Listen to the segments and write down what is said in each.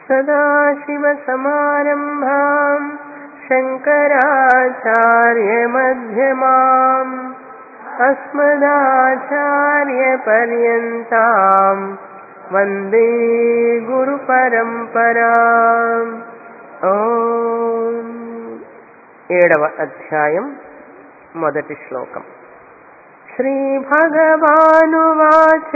सदाशिवसमारम्भाम् शङ्कराचार्यमध्यमाम् अस्मदाचार्यपर्यन्ताम् वन्दे గురుపరంపరాం ఓం ఏడవ అధ్యాయం మొదటి శ్లోకం శ్రీభగవానువాచ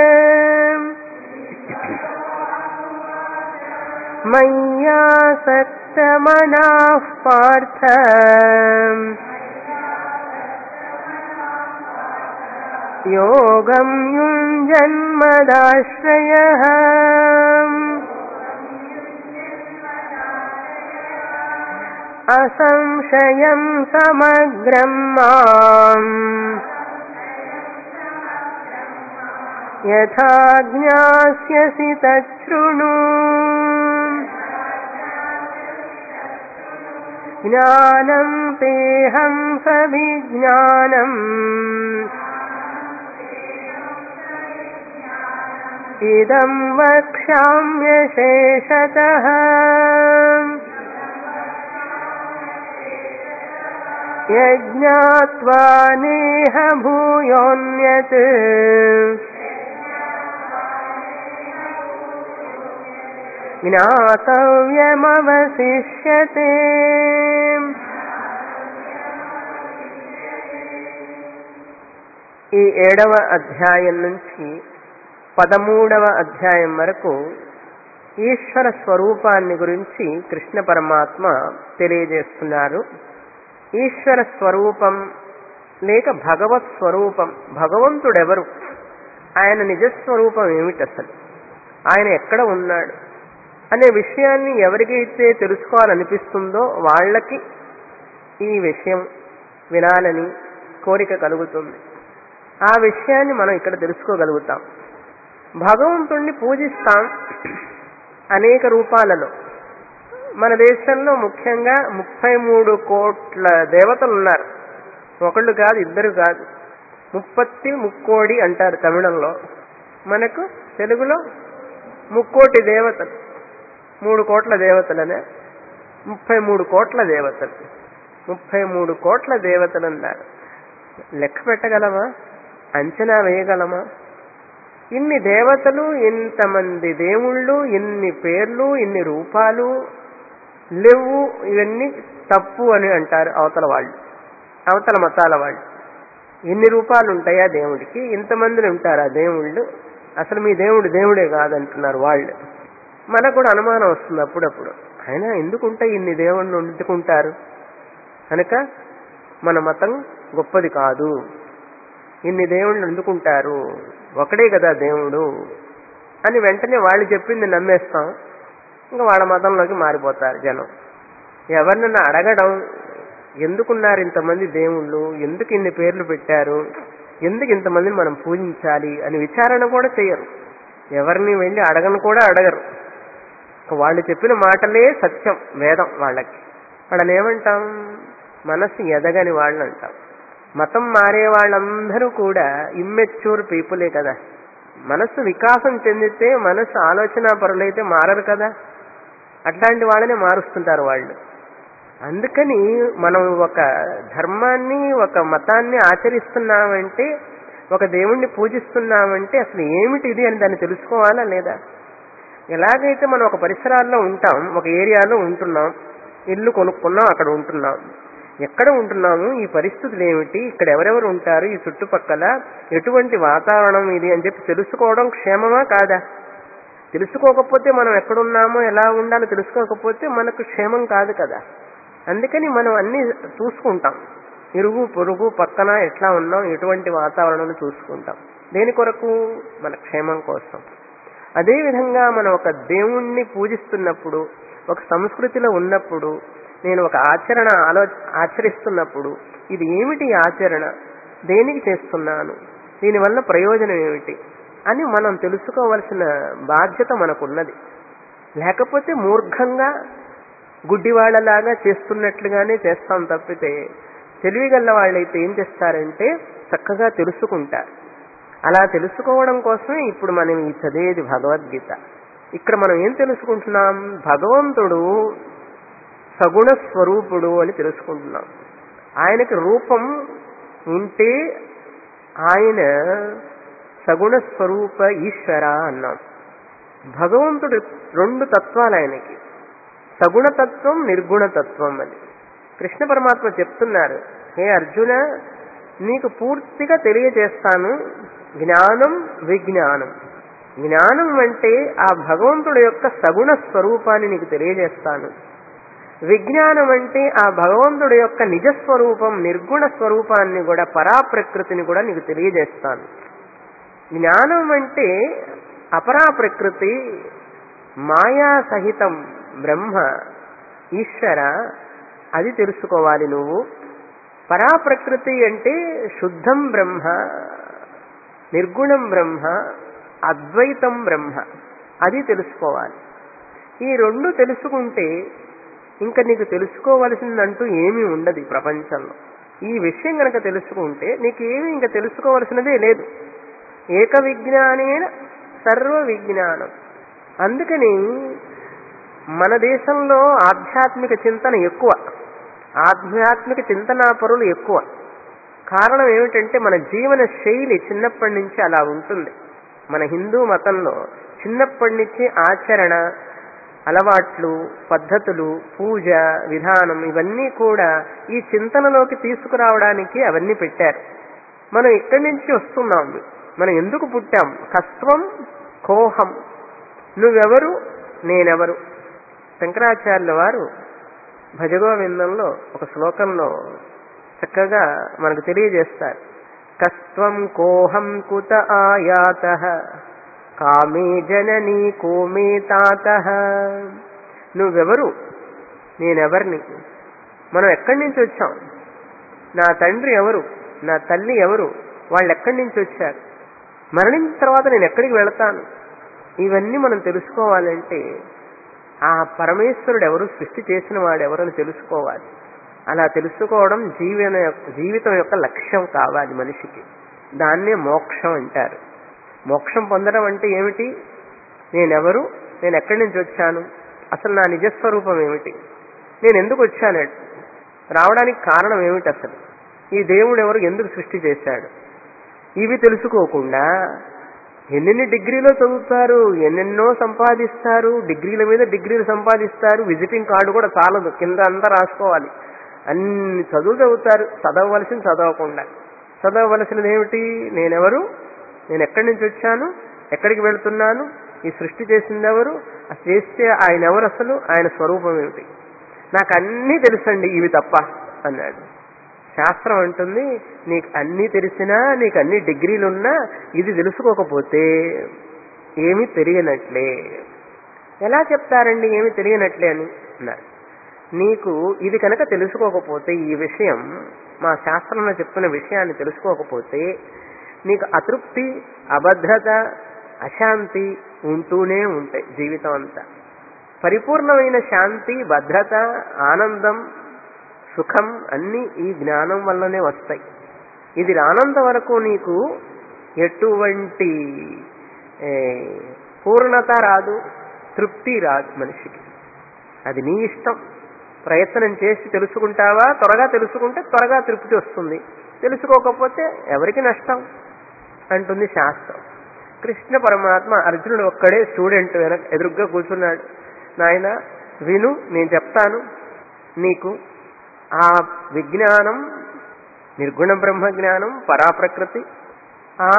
मय्यासक्तमनाः पार्थ योगं युञ्जन्मदाश्रयः असंशयं समग्रं माम् यथा ज्ञास्यसि तच्छृणु ज्ञानं तेऽहं सविज्ञानम् इदं वक्ष्याम्यशेषतः यज्ञात्वा नेह भूयोऽन्यत् జ్ఞాతవ్యమవశిష్యతే ఈ ఏడవ అధ్యాయం నుంచి పదమూడవ అధ్యాయం వరకు ఈశ్వర స్వరూపాన్ని గురించి కృష్ణ పరమాత్మ తెలియజేస్తున్నారు ఈశ్వర స్వరూపం లేక భగవత్ స్వరూపం భగవంతుడెవరు ఆయన నిజస్వరూపం ఏమిటి అసలు ఆయన ఎక్కడ ఉన్నాడు అనే విషయాన్ని ఎవరికైతే తెలుసుకోవాలనిపిస్తుందో వాళ్ళకి ఈ విషయం వినాలని కోరిక కలుగుతుంది ఆ విషయాన్ని మనం ఇక్కడ తెలుసుకోగలుగుతాం భగవంతుణ్ణి పూజిస్తాం అనేక రూపాలలో మన దేశంలో ముఖ్యంగా ముప్పై మూడు కోట్ల దేవతలు ఉన్నారు ఒకళ్ళు కాదు ఇద్దరు కాదు ముప్పత్తి ముక్కోడి అంటారు తమిళంలో మనకు తెలుగులో ముక్కోటి దేవతలు మూడు కోట్ల దేవతలనే ముప్పై మూడు కోట్ల దేవతలు ముప్పై మూడు కోట్ల దేవతలు అన్నారు లెక్క పెట్టగలమా అంచనా వేయగలమా ఇన్ని దేవతలు ఇంతమంది దేవుళ్ళు ఇన్ని పేర్లు ఇన్ని రూపాలు లేవు ఇవన్నీ తప్పు అని అంటారు అవతల వాళ్ళు అవతల మతాల వాళ్ళు ఇన్ని రూపాలు ఉంటాయా దేవుడికి ఇంతమందిని ఉంటారా దేవుళ్ళు అసలు మీ దేవుడు దేవుడే కాదంటున్నారు వాళ్ళు మనకు కూడా అనుమానం వస్తుంది అప్పుడప్పుడు అయినా ఎందుకుంటాయి ఇన్ని దేవుళ్ళు వండుకుంటారు కనుక మన మతం గొప్పది కాదు ఇన్ని దేవుళ్ళు వండుకుంటారు ఒకడే కదా దేవుడు అని వెంటనే వాళ్ళు చెప్పింది నమ్మేస్తాం ఇంకా వాళ్ళ మతంలోకి మారిపోతారు జనం ఎవరినన్నా అడగడం ఎందుకున్నారు ఇంతమంది దేవుళ్ళు ఎందుకు ఇన్ని పేర్లు పెట్టారు ఎందుకు ఇంతమందిని మనం పూజించాలి అని విచారణ కూడా చేయరు ఎవరిని వెళ్ళి అడగను కూడా అడగరు వాళ్ళు చెప్పిన మాటలే సత్యం వేదం వాళ్ళకి వాళ్ళని ఏమంటాం మనసు ఎదగని వాళ్ళు అంటాం మతం మారే వాళ్ళందరూ కూడా ఇమ్మెచ్యూర్ పీపులే కదా మనస్సు వికాసం చెందితే మనస్సు ఆలోచన పరులైతే మారరు కదా అట్లాంటి వాళ్ళనే మారుస్తుంటారు వాళ్ళు అందుకని మనం ఒక ధర్మాన్ని ఒక మతాన్ని ఆచరిస్తున్నామంటే ఒక దేవుణ్ణి పూజిస్తున్నామంటే అసలు ఏమిటి ఇది అని దాన్ని తెలుసుకోవాలా లేదా ఎలాగైతే మనం ఒక పరిసరాల్లో ఉంటాం ఒక ఏరియాలో ఉంటున్నాం ఇల్లు కొనుక్కున్నాం అక్కడ ఉంటున్నాం ఎక్కడ ఉంటున్నాము ఈ పరిస్థితులు ఏమిటి ఇక్కడ ఎవరెవరు ఉంటారు ఈ చుట్టుపక్కల ఎటువంటి వాతావరణం ఇది అని చెప్పి తెలుసుకోవడం క్షేమమా కాదా తెలుసుకోకపోతే మనం ఎక్కడున్నామో ఎలా ఉండాలో తెలుసుకోకపోతే మనకు క్షేమం కాదు కదా అందుకని మనం అన్ని చూసుకుంటాం ఇరుగు పొరుగు పక్కన ఎట్లా ఉన్నాం ఎటువంటి వాతావరణం చూసుకుంటాం దేని కొరకు మన క్షేమం కోసం అదేవిధంగా మనం ఒక దేవుణ్ణి పూజిస్తున్నప్పుడు ఒక సంస్కృతిలో ఉన్నప్పుడు నేను ఒక ఆచరణ ఆలో ఆచరిస్తున్నప్పుడు ఇది ఏమిటి ఈ ఆచరణ దేనికి చేస్తున్నాను దీనివల్ల ప్రయోజనం ఏమిటి అని మనం తెలుసుకోవలసిన బాధ్యత మనకున్నది లేకపోతే మూర్ఘంగా గుడ్డివాళ్లలాగా చేస్తున్నట్లుగానే చేస్తాం తప్పితే తెలివిగల వాళ్ళైతే ఏం చేస్తారంటే చక్కగా తెలుసుకుంటారు అలా తెలుసుకోవడం కోసమే ఇప్పుడు మనం ఈ చదివేది భగవద్గీత ఇక్కడ మనం ఏం తెలుసుకుంటున్నాం భగవంతుడు సగుణ స్వరూపుడు అని తెలుసుకుంటున్నాం ఆయనకి రూపం ఉంటే ఆయన సగుణ స్వరూప ఈశ్వర అన్నాం భగవంతుడు రెండు తత్వాలు ఆయనకి సగుణతత్వం నిర్గుణతత్వం అని కృష్ణ పరమాత్మ చెప్తున్నారు హే అర్జున నీకు పూర్తిగా తెలియజేస్తాను జ్ఞానం విజ్ఞానం జ్ఞానం అంటే ఆ భగవంతుడు యొక్క సగుణ స్వరూపాన్ని నీకు తెలియజేస్తాను విజ్ఞానం అంటే ఆ భగవంతుడి యొక్క నిజస్వరూపం నిర్గుణ స్వరూపాన్ని కూడా పరాప్రకృతిని కూడా నీకు తెలియజేస్తాను జ్ఞానం అంటే అపరాప్రకృతి మాయా సహితం బ్రహ్మ ఈశ్వర అది తెలుసుకోవాలి నువ్వు పరాప్రకృతి అంటే శుద్ధం బ్రహ్మ నిర్గుణం బ్రహ్మ అద్వైతం బ్రహ్మ అది తెలుసుకోవాలి ఈ రెండు తెలుసుకుంటే ఇంకా నీకు తెలుసుకోవలసిందంటూ ఏమీ ఉండదు ఈ ప్రపంచంలో ఈ విషయం కనుక తెలుసుకుంటే నీకు ఏమీ ఇంకా తెలుసుకోవలసినదే లేదు ఏక విజ్ఞానేన సర్వ విజ్ఞానం అందుకని మన దేశంలో ఆధ్యాత్మిక చింతన ఎక్కువ ఆధ్యాత్మిక చింతనా పరులు ఎక్కువ కారణం ఏమిటంటే మన జీవన శైలి చిన్నప్పటి నుంచి అలా ఉంటుంది మన హిందూ మతంలో చిన్నప్పటి నుంచి ఆచరణ అలవాట్లు పద్ధతులు పూజ విధానం ఇవన్నీ కూడా ఈ చింతనలోకి తీసుకురావడానికి అవన్నీ పెట్టారు మనం ఇక్కడి నుంచి వస్తున్నాం మనం ఎందుకు పుట్టాం కస్త్వం కోహం నువ్వెవరు నేనెవరు శంకరాచార్యుల వారు భజగోవిందంలో ఒక శ్లోకంలో చక్కగా మనకు తెలియజేస్తారు కస్త్వం కోహం కుత ఆయాత కామే జననీ కోమే తాత నువ్వెవరు నేనెవరిని మనం ఎక్కడి నుంచి వచ్చాం నా తండ్రి ఎవరు నా తల్లి ఎవరు వాళ్ళు ఎక్కడి నుంచి వచ్చారు మరణించిన తర్వాత నేను ఎక్కడికి వెళతాను ఇవన్నీ మనం తెలుసుకోవాలంటే ఆ పరమేశ్వరుడు ఎవరు సృష్టి చేసిన వాడు ఎవరని తెలుసుకోవాలి అలా తెలుసుకోవడం జీవన జీవితం యొక్క లక్ష్యం కావాలి మనిషికి దాన్నే మోక్షం అంటారు మోక్షం పొందడం అంటే ఏమిటి నేనెవరు నేను ఎక్కడి నుంచి వచ్చాను అసలు నా నిజస్వరూపం ఏమిటి నేను ఎందుకు వచ్చాను రావడానికి కారణం ఏమిటి అసలు ఈ దేవుడు ఎవరు ఎందుకు సృష్టి చేశాడు ఇవి తెలుసుకోకుండా ఎన్నెన్ని డిగ్రీలో చదువుతారు ఎన్నెన్నో సంపాదిస్తారు డిగ్రీల మీద డిగ్రీలు సంపాదిస్తారు విజిటింగ్ కార్డు కూడా చాలదు కింద అంతా రాసుకోవాలి అన్ని చదువులు చదువుతారు చదవవలసింది చదవకుండా చదవవలసినది ఏమిటి నేనెవరు నేను ఎక్కడి నుంచి వచ్చాను ఎక్కడికి వెళుతున్నాను ఈ సృష్టి చేసింది ఎవరు అది చేస్తే ఆయన ఎవరు అసలు ఆయన స్వరూపం ఏమిటి నాకు అన్నీ తెలుసండి ఇవి తప్ప అన్నాడు శాస్త్రం అంటుంది నీకు అన్నీ తెలిసినా నీకు అన్ని డిగ్రీలున్నా ఇది తెలుసుకోకపోతే ఏమీ తెలియనట్లే ఎలా చెప్తారండి ఏమి తెలియనట్లే అని అన్నారు నీకు ఇది కనుక తెలుసుకోకపోతే ఈ విషయం మా శాస్త్రంలో చెప్తున్న విషయాన్ని తెలుసుకోకపోతే నీకు అతృప్తి అభద్రత అశాంతి ఉంటూనే ఉంటాయి జీవితం అంతా పరిపూర్ణమైన శాంతి భద్రత ఆనందం సుఖం అన్నీ ఈ జ్ఞానం వల్లనే వస్తాయి ఇది రానంత వరకు నీకు ఎటువంటి ఏ, పూర్ణత రాదు తృప్తి రాదు మనిషికి అది నీ ఇష్టం ప్రయత్నం చేసి తెలుసుకుంటావా త్వరగా తెలుసుకుంటే త్వరగా తృప్తి వస్తుంది తెలుసుకోకపోతే ఎవరికి నష్టం అంటుంది శాస్త్రం కృష్ణ పరమాత్మ అర్జునుడు ఒక్కడే స్టూడెంట్ వెనక ఎదురుగ్గా కూర్చున్నాడు నాయన విను నేను చెప్తాను నీకు ఆ విజ్ఞానం నిర్గుణ బ్రహ్మ జ్ఞానం పరాప్రకృతి ఆ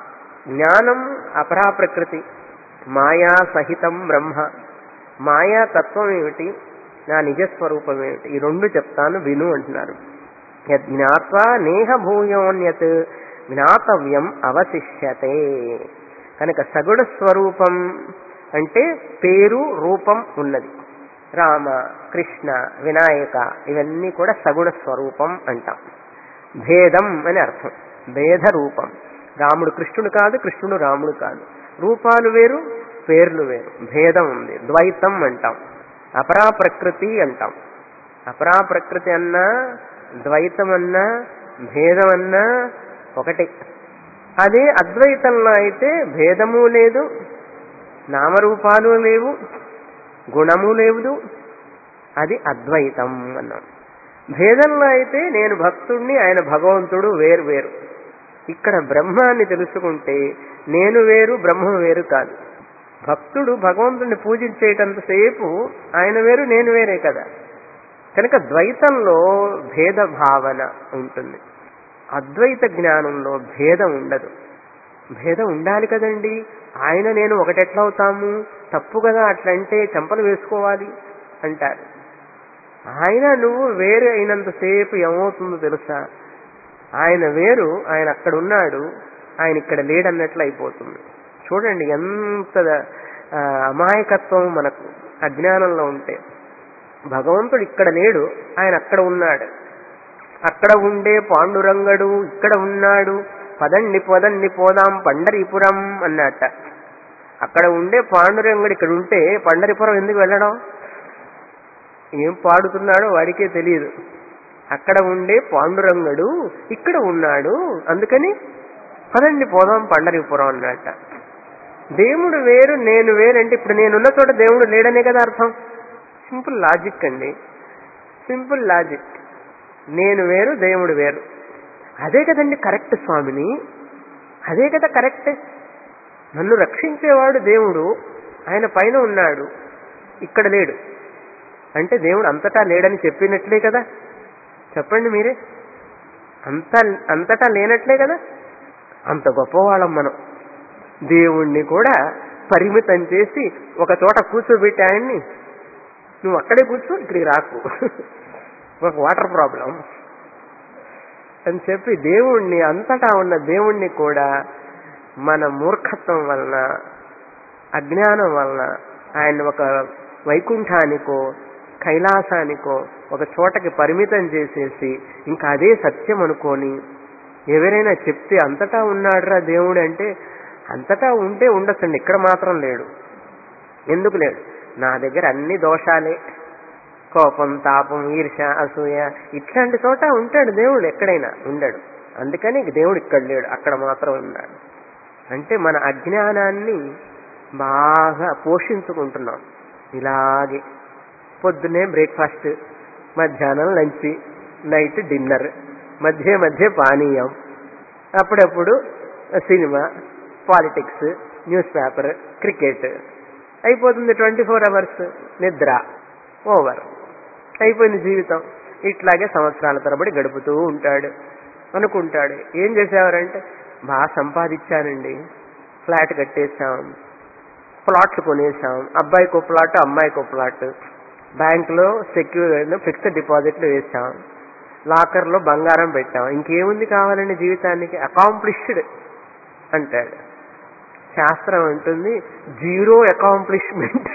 జ్ఞానం అపరాప్రకృతి మాయా సహితం బ్రహ్మ మాయా తత్వం ఏమిటి నా నిజస్వరూపం ఏమిటి ఈ రెండు చెప్తాను విను అంటున్నారు యజ్ఞాత్వా నేహ భూయోన్యత్ జ్ఞాతవ్యం అవశిష్యతే కనుక సగుణ స్వరూపం అంటే పేరు రూపం ఉన్నది రామ కృష్ణ వినాయక ఇవన్నీ కూడా సగుణ స్వరూపం అంటాం భేదం అని అర్థం భేద రూపం రాముడు కృష్ణుడు కాదు కృష్ణుడు రాముడు కాదు రూపాలు వేరు పేర్లు వేరు భేదం ఉంది ద్వైతం అంటాం అపరా ప్రకృతి అంటాం అపరా ప్రకృతి అన్నా ద్వైతం అన్నా భేదం అన్నా ఒకటి అదే అద్వైతంలో అయితే భేదము లేదు నామరూపాలు లేవు గుణము లేదు అది అద్వైతం అన్నాం భేదంలో అయితే నేను భక్తుణ్ణి ఆయన భగవంతుడు వేరు వేరు ఇక్కడ బ్రహ్మాన్ని తెలుసుకుంటే నేను వేరు బ్రహ్మం వేరు కాదు భక్తుడు భగవంతుడిని పూజించేటంతసేపు ఆయన వేరు నేను వేరే కదా కనుక ద్వైతంలో భేద భావన ఉంటుంది అద్వైత జ్ఞానంలో భేదం ఉండదు భేదం ఉండాలి కదండి ఆయన నేను ఒకటెట్లా అవుతాము తప్పు కదా అట్లంటే చెంపలు వేసుకోవాలి అంటారు ఆయన నువ్వు వేరు అయినంతసేపు ఏమవుతుందో తెలుసా ఆయన వేరు ఆయన అక్కడ ఉన్నాడు ఆయన ఇక్కడ లేడన్నట్లు అయిపోతుంది చూడండి ఎంత ఆ, అమాయకత్వం మనకు అజ్ఞానంలో ఉంటే భగవంతుడు ఇక్కడ లేడు ఆయన అక్కడ ఉన్నాడు అక్కడ ఉండే పాండురంగడు ఇక్కడ ఉన్నాడు పదండి పదండి పోదాం పండరీపురం అన్నట్ట అక్కడ ఉండే పాండురంగడు ఇక్కడ ఉంటే పండరీపురం ఎందుకు వెళ్ళడం ఏం పాడుతున్నాడో వాడికే తెలియదు అక్కడ ఉండే పాండురంగడు ఇక్కడ ఉన్నాడు అందుకని పదండి పోదాం పండరీపురం అన్నట్ట దేవుడు వేరు నేను వేరంటే ఇప్పుడు నేనున్న చోట దేవుడు లేడనే కదా అర్థం సింపుల్ లాజిక్ అండి సింపుల్ లాజిక్ నేను వేరు దేవుడు వేరు అదే కదండి కరెక్ట్ స్వామిని అదే కదా కరెక్ట్ నన్ను రక్షించేవాడు దేవుడు ఆయన పైన ఉన్నాడు ఇక్కడ లేడు అంటే దేవుడు అంతటా లేడని చెప్పినట్లే కదా చెప్పండి మీరే అంత అంతటా లేనట్లే కదా అంత గొప్పవాళ్ళం మనం దేవుణ్ణి కూడా పరిమితం చేసి ఒక చోట కూర్చోబెట్టి ఆయన్ని నువ్వు అక్కడే కూర్చో ఇక్కడికి రాకు ఒక వాటర్ ప్రాబ్లం అని చెప్పి దేవుణ్ణి అంతటా ఉన్న దేవుణ్ణి కూడా మన మూర్ఖత్వం వలన అజ్ఞానం వలన ఆయన ఒక వైకుంఠానికో కైలాసానికో ఒక చోటకి పరిమితం చేసేసి ఇంకా అదే సత్యం అనుకొని ఎవరైనా చెప్తే అంతటా ఉన్నాడురా దేవుడు అంటే అంతటా ఉంటే ఉండొచ్చండి ఇక్కడ మాత్రం లేడు ఎందుకు లేడు నా దగ్గర అన్ని దోషాలే కోపం తాపం ఈర్ష అసూయ ఇట్లాంటి చోట ఉంటాడు దేవుడు ఎక్కడైనా ఉండడు అందుకని దేవుడు ఇక్కడ లేడు అక్కడ మాత్రం ఉన్నాడు అంటే మన అజ్ఞానాన్ని బాగా పోషించుకుంటున్నాం ఇలాగే పొద్దునే బ్రేక్ఫాస్ట్ మధ్యాహ్నం లంచ్ నైట్ డిన్నర్ మధ్య మధ్య పానీయం అప్పుడప్పుడు cinema politics newspaper cricket అయిపోతుంది ట్వంటీ ఫోర్ అవర్స్ నిద్ర ఓవర్ అయిపోయింది జీవితం ఇట్లాగే సంవత్సరాల తరబడి గడుపుతూ ఉంటాడు అనుకుంటాడు ఏం చేసేవారంటే బాగా సంపాదించానండి ఫ్లాట్ కట్టేశాం ప్లాట్లు కొనేసాం అబ్బాయికో ప్లాట్ అమ్మాయికో ప్లాట్ బ్యాంకులో సెక్యూర్ ఫిక్స్డ్ డిపాజిట్లు వేసాం లాకర్లో బంగారం పెట్టాం ఇంకేముంది కావాలండి జీవితానికి అకాంప్లిష్డ్ అంటాడు శాస్త్రం అంటుంది జీరో అకాంప్లిష్మెంట్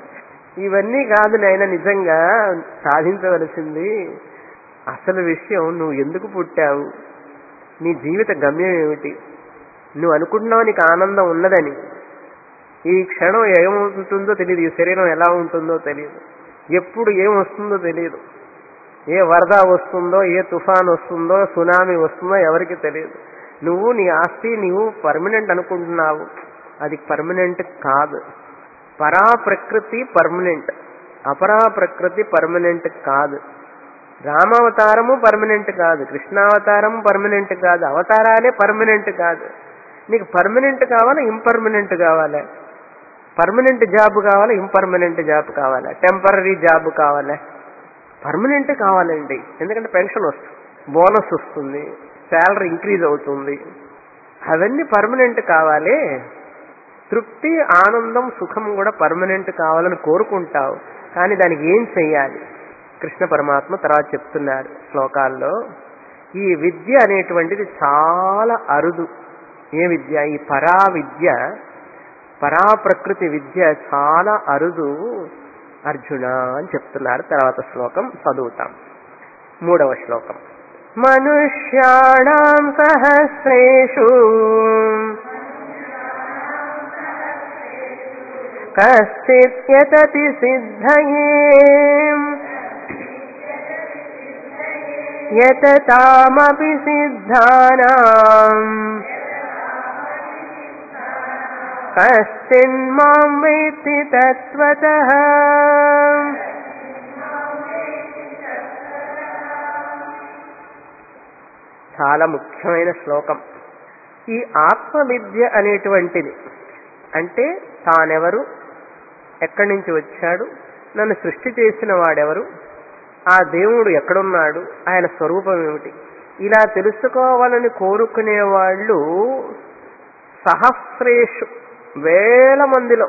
ఇవన్నీ కాదు నాయన నిజంగా సాధించవలసింది అసలు విషయం నువ్వు ఎందుకు పుట్టావు నీ జీవిత గమ్యం ఏమిటి నువ్వు అనుకుంటున్నావు నీకు ఆనందం ఉన్నదని ఈ క్షణం ఏమవుతుందో తెలియదు ఈ శరీరం ఎలా ఉంటుందో తెలియదు ఎప్పుడు ఏం వస్తుందో తెలియదు ఏ వరద వస్తుందో ఏ తుఫాన్ వస్తుందో సునామీ వస్తుందో ఎవరికి తెలియదు నువ్వు నీ ఆస్తి నీవు పర్మనెంట్ అనుకుంటున్నావు అది పర్మనెంట్ కాదు పరా ప్రకృతి పర్మనెంట్ అపరా ప్రకృతి పర్మనెంట్ కాదు రామావతారము పర్మనెంట్ కాదు కృష్ణావతారం పర్మనెంట్ కాదు అవతారాలే పర్మనెంట్ కాదు నీకు పర్మనెంట్ కావాలా ఇంపర్మనెంట్ కావాలా పర్మనెంట్ జాబ్ కావాలా ఇంపర్మనెంట్ జాబ్ కావాలా టెంపరీ జాబ్ కావాలా పర్మనెంట్ కావాలండి ఎందుకంటే పెన్షన్ వస్తుంది బోనస్ వస్తుంది శాలరీ ఇంక్రీజ్ అవుతుంది అవన్నీ పర్మనెంట్ కావాలి తృప్తి ఆనందం సుఖం కూడా పర్మనెంట్ కావాలని కోరుకుంటావు కానీ దానికి ఏం చెయ్యాలి కృష్ణ పరమాత్మ తర్వాత చెప్తున్నారు శ్లోకాల్లో ఈ విద్య అనేటువంటిది చాలా అరుదు ఏ విద్య ఈ పరా విద్య పరా ప్రకృతి విద్య చాలా అరుదు అర్జున అని చెప్తున్నారు తర్వాత శ్లోకం చదువుతాం మూడవ శ్లోకం మనుష్యాణం సహస్రేషు కశ్చిత్యతతి సిద్ధయే యతతామపి సిద్ధానాం కశ్చిన్మాం వేత్తి తత్వతః చాలా ముఖ్యమైన శ్లోకం ఈ ఆత్మ విద్య అనేటువంటిది అంటే తానెవరు ఎక్కడి నుంచి వచ్చాడు నన్ను సృష్టి చేసిన వాడెవరు ఆ దేవుడు ఎక్కడున్నాడు ఆయన స్వరూపం ఏమిటి ఇలా తెలుసుకోవాలని కోరుకునే వాళ్ళు సహస్రేషు వేల మందిలో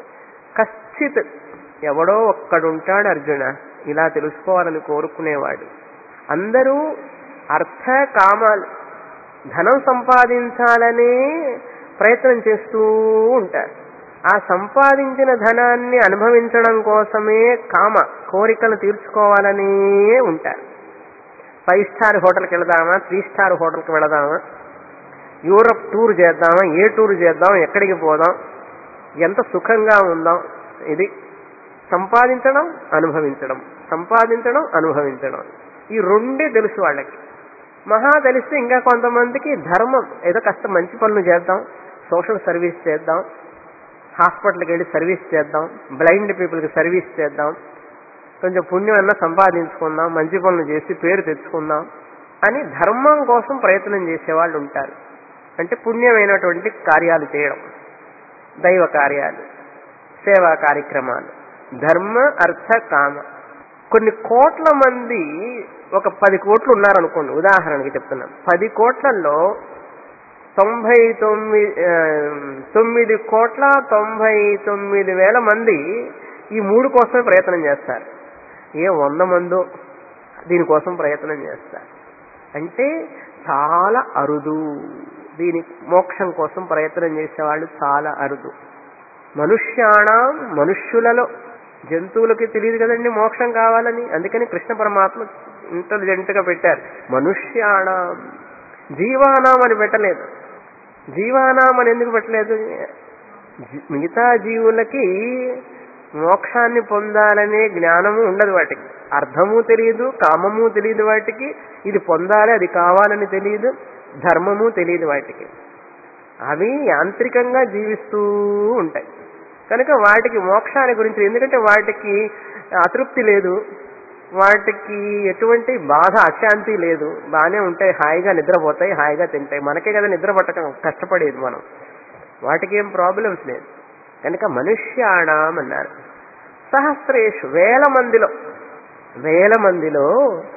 కశ్చిత్ ఎవడో ఒక్కడుంటాడు అర్జున ఇలా తెలుసుకోవాలని కోరుకునేవాడు అందరూ అర్థ కామాలు ధనం సంపాదించాలనే ప్రయత్నం చేస్తూ ఉంటారు ఆ సంపాదించిన ధనాన్ని అనుభవించడం కోసమే కామ కోరికలు తీర్చుకోవాలనే ఉంటారు ఫైవ్ స్టార్ హోటల్కి వెళదామా త్రీ స్టార్ హోటల్కి వెళదామా యూరప్ టూర్ చేద్దామా ఏ టూర్ చేద్దాం ఎక్కడికి పోదాం ఎంత సుఖంగా ఉందాం ఇది సంపాదించడం అనుభవించడం సంపాదించడం అనుభవించడం ఈ రెండే తెలుసు వాళ్ళకి మహా తెలిస్తే ఇంకా కొంతమందికి ధర్మం ఏదో కాస్త మంచి పనులు చేద్దాం సోషల్ సర్వీస్ చేద్దాం హాస్పిటల్కి వెళ్ళి సర్వీస్ చేద్దాం బ్లైండ్ పీపుల్కి సర్వీస్ చేద్దాం కొంచెం పుణ్యం అన్నా సంపాదించుకుందాం మంచి పనులు చేసి పేరు తెచ్చుకుందాం అని ధర్మం కోసం ప్రయత్నం చేసేవాళ్ళు ఉంటారు అంటే పుణ్యమైనటువంటి కార్యాలు చేయడం దైవ కార్యాలు సేవా కార్యక్రమాలు ధర్మ అర్థ కామ కొన్ని కోట్ల మంది ఒక పది కోట్లు ఉన్నారనుకోండి ఉదాహరణకి చెప్తున్నాం పది కోట్లలో తొంభై తొమ్మిది ఆ, తొమ్మిది కోట్ల తొంభై తొమ్మిది వేల మంది ఈ మూడు కోసమే ప్రయత్నం చేస్తారు ఏ వంద మందో దీనికోసం ప్రయత్నం చేస్తారు అంటే చాలా అరుదు దీని మోక్షం కోసం ప్రయత్నం చేసేవాళ్ళు చాలా అరుదు మనుష్యాణం మనుష్యులలో జంతువులకి తెలియదు కదండి మోక్షం కావాలని అందుకని కృష్ణ పరమాత్మ ఇంటెలిజెంట్ గా పెట్టారు మనుష్యాణం జీవానాం అని పెట్టలేదు జీవానాం అని ఎందుకు పెట్టలేదు జీ- మిగతా జీవులకి మోక్షాన్ని పొందాలనే జ్ఞానము ఉండదు వాటికి అర్థము తెలియదు కామము తెలియదు వాటికి ఇది పొందాలి అది కావాలని తెలియదు ధర్మము తెలియదు వాటికి అవి యాంత్రికంగా జీవిస్తూ ఉంటాయి కనుక వాటికి మోక్షాన్ని గురించి ఎందుకంటే వాటికి అతృప్తి లేదు వాటికి ఎటువంటి బాధ అశాంతి లేదు బాగానే ఉంటాయి హాయిగా నిద్రపోతాయి హాయిగా తింటాయి మనకే కదా నిద్ర పట్టక కష్టపడేది మనం వాటికి ఏం ప్రాబ్లమ్స్ లేదు కనుక మనుష్యాణం అన్నారు సహస్రేషు వేల మందిలో వేల మందిలో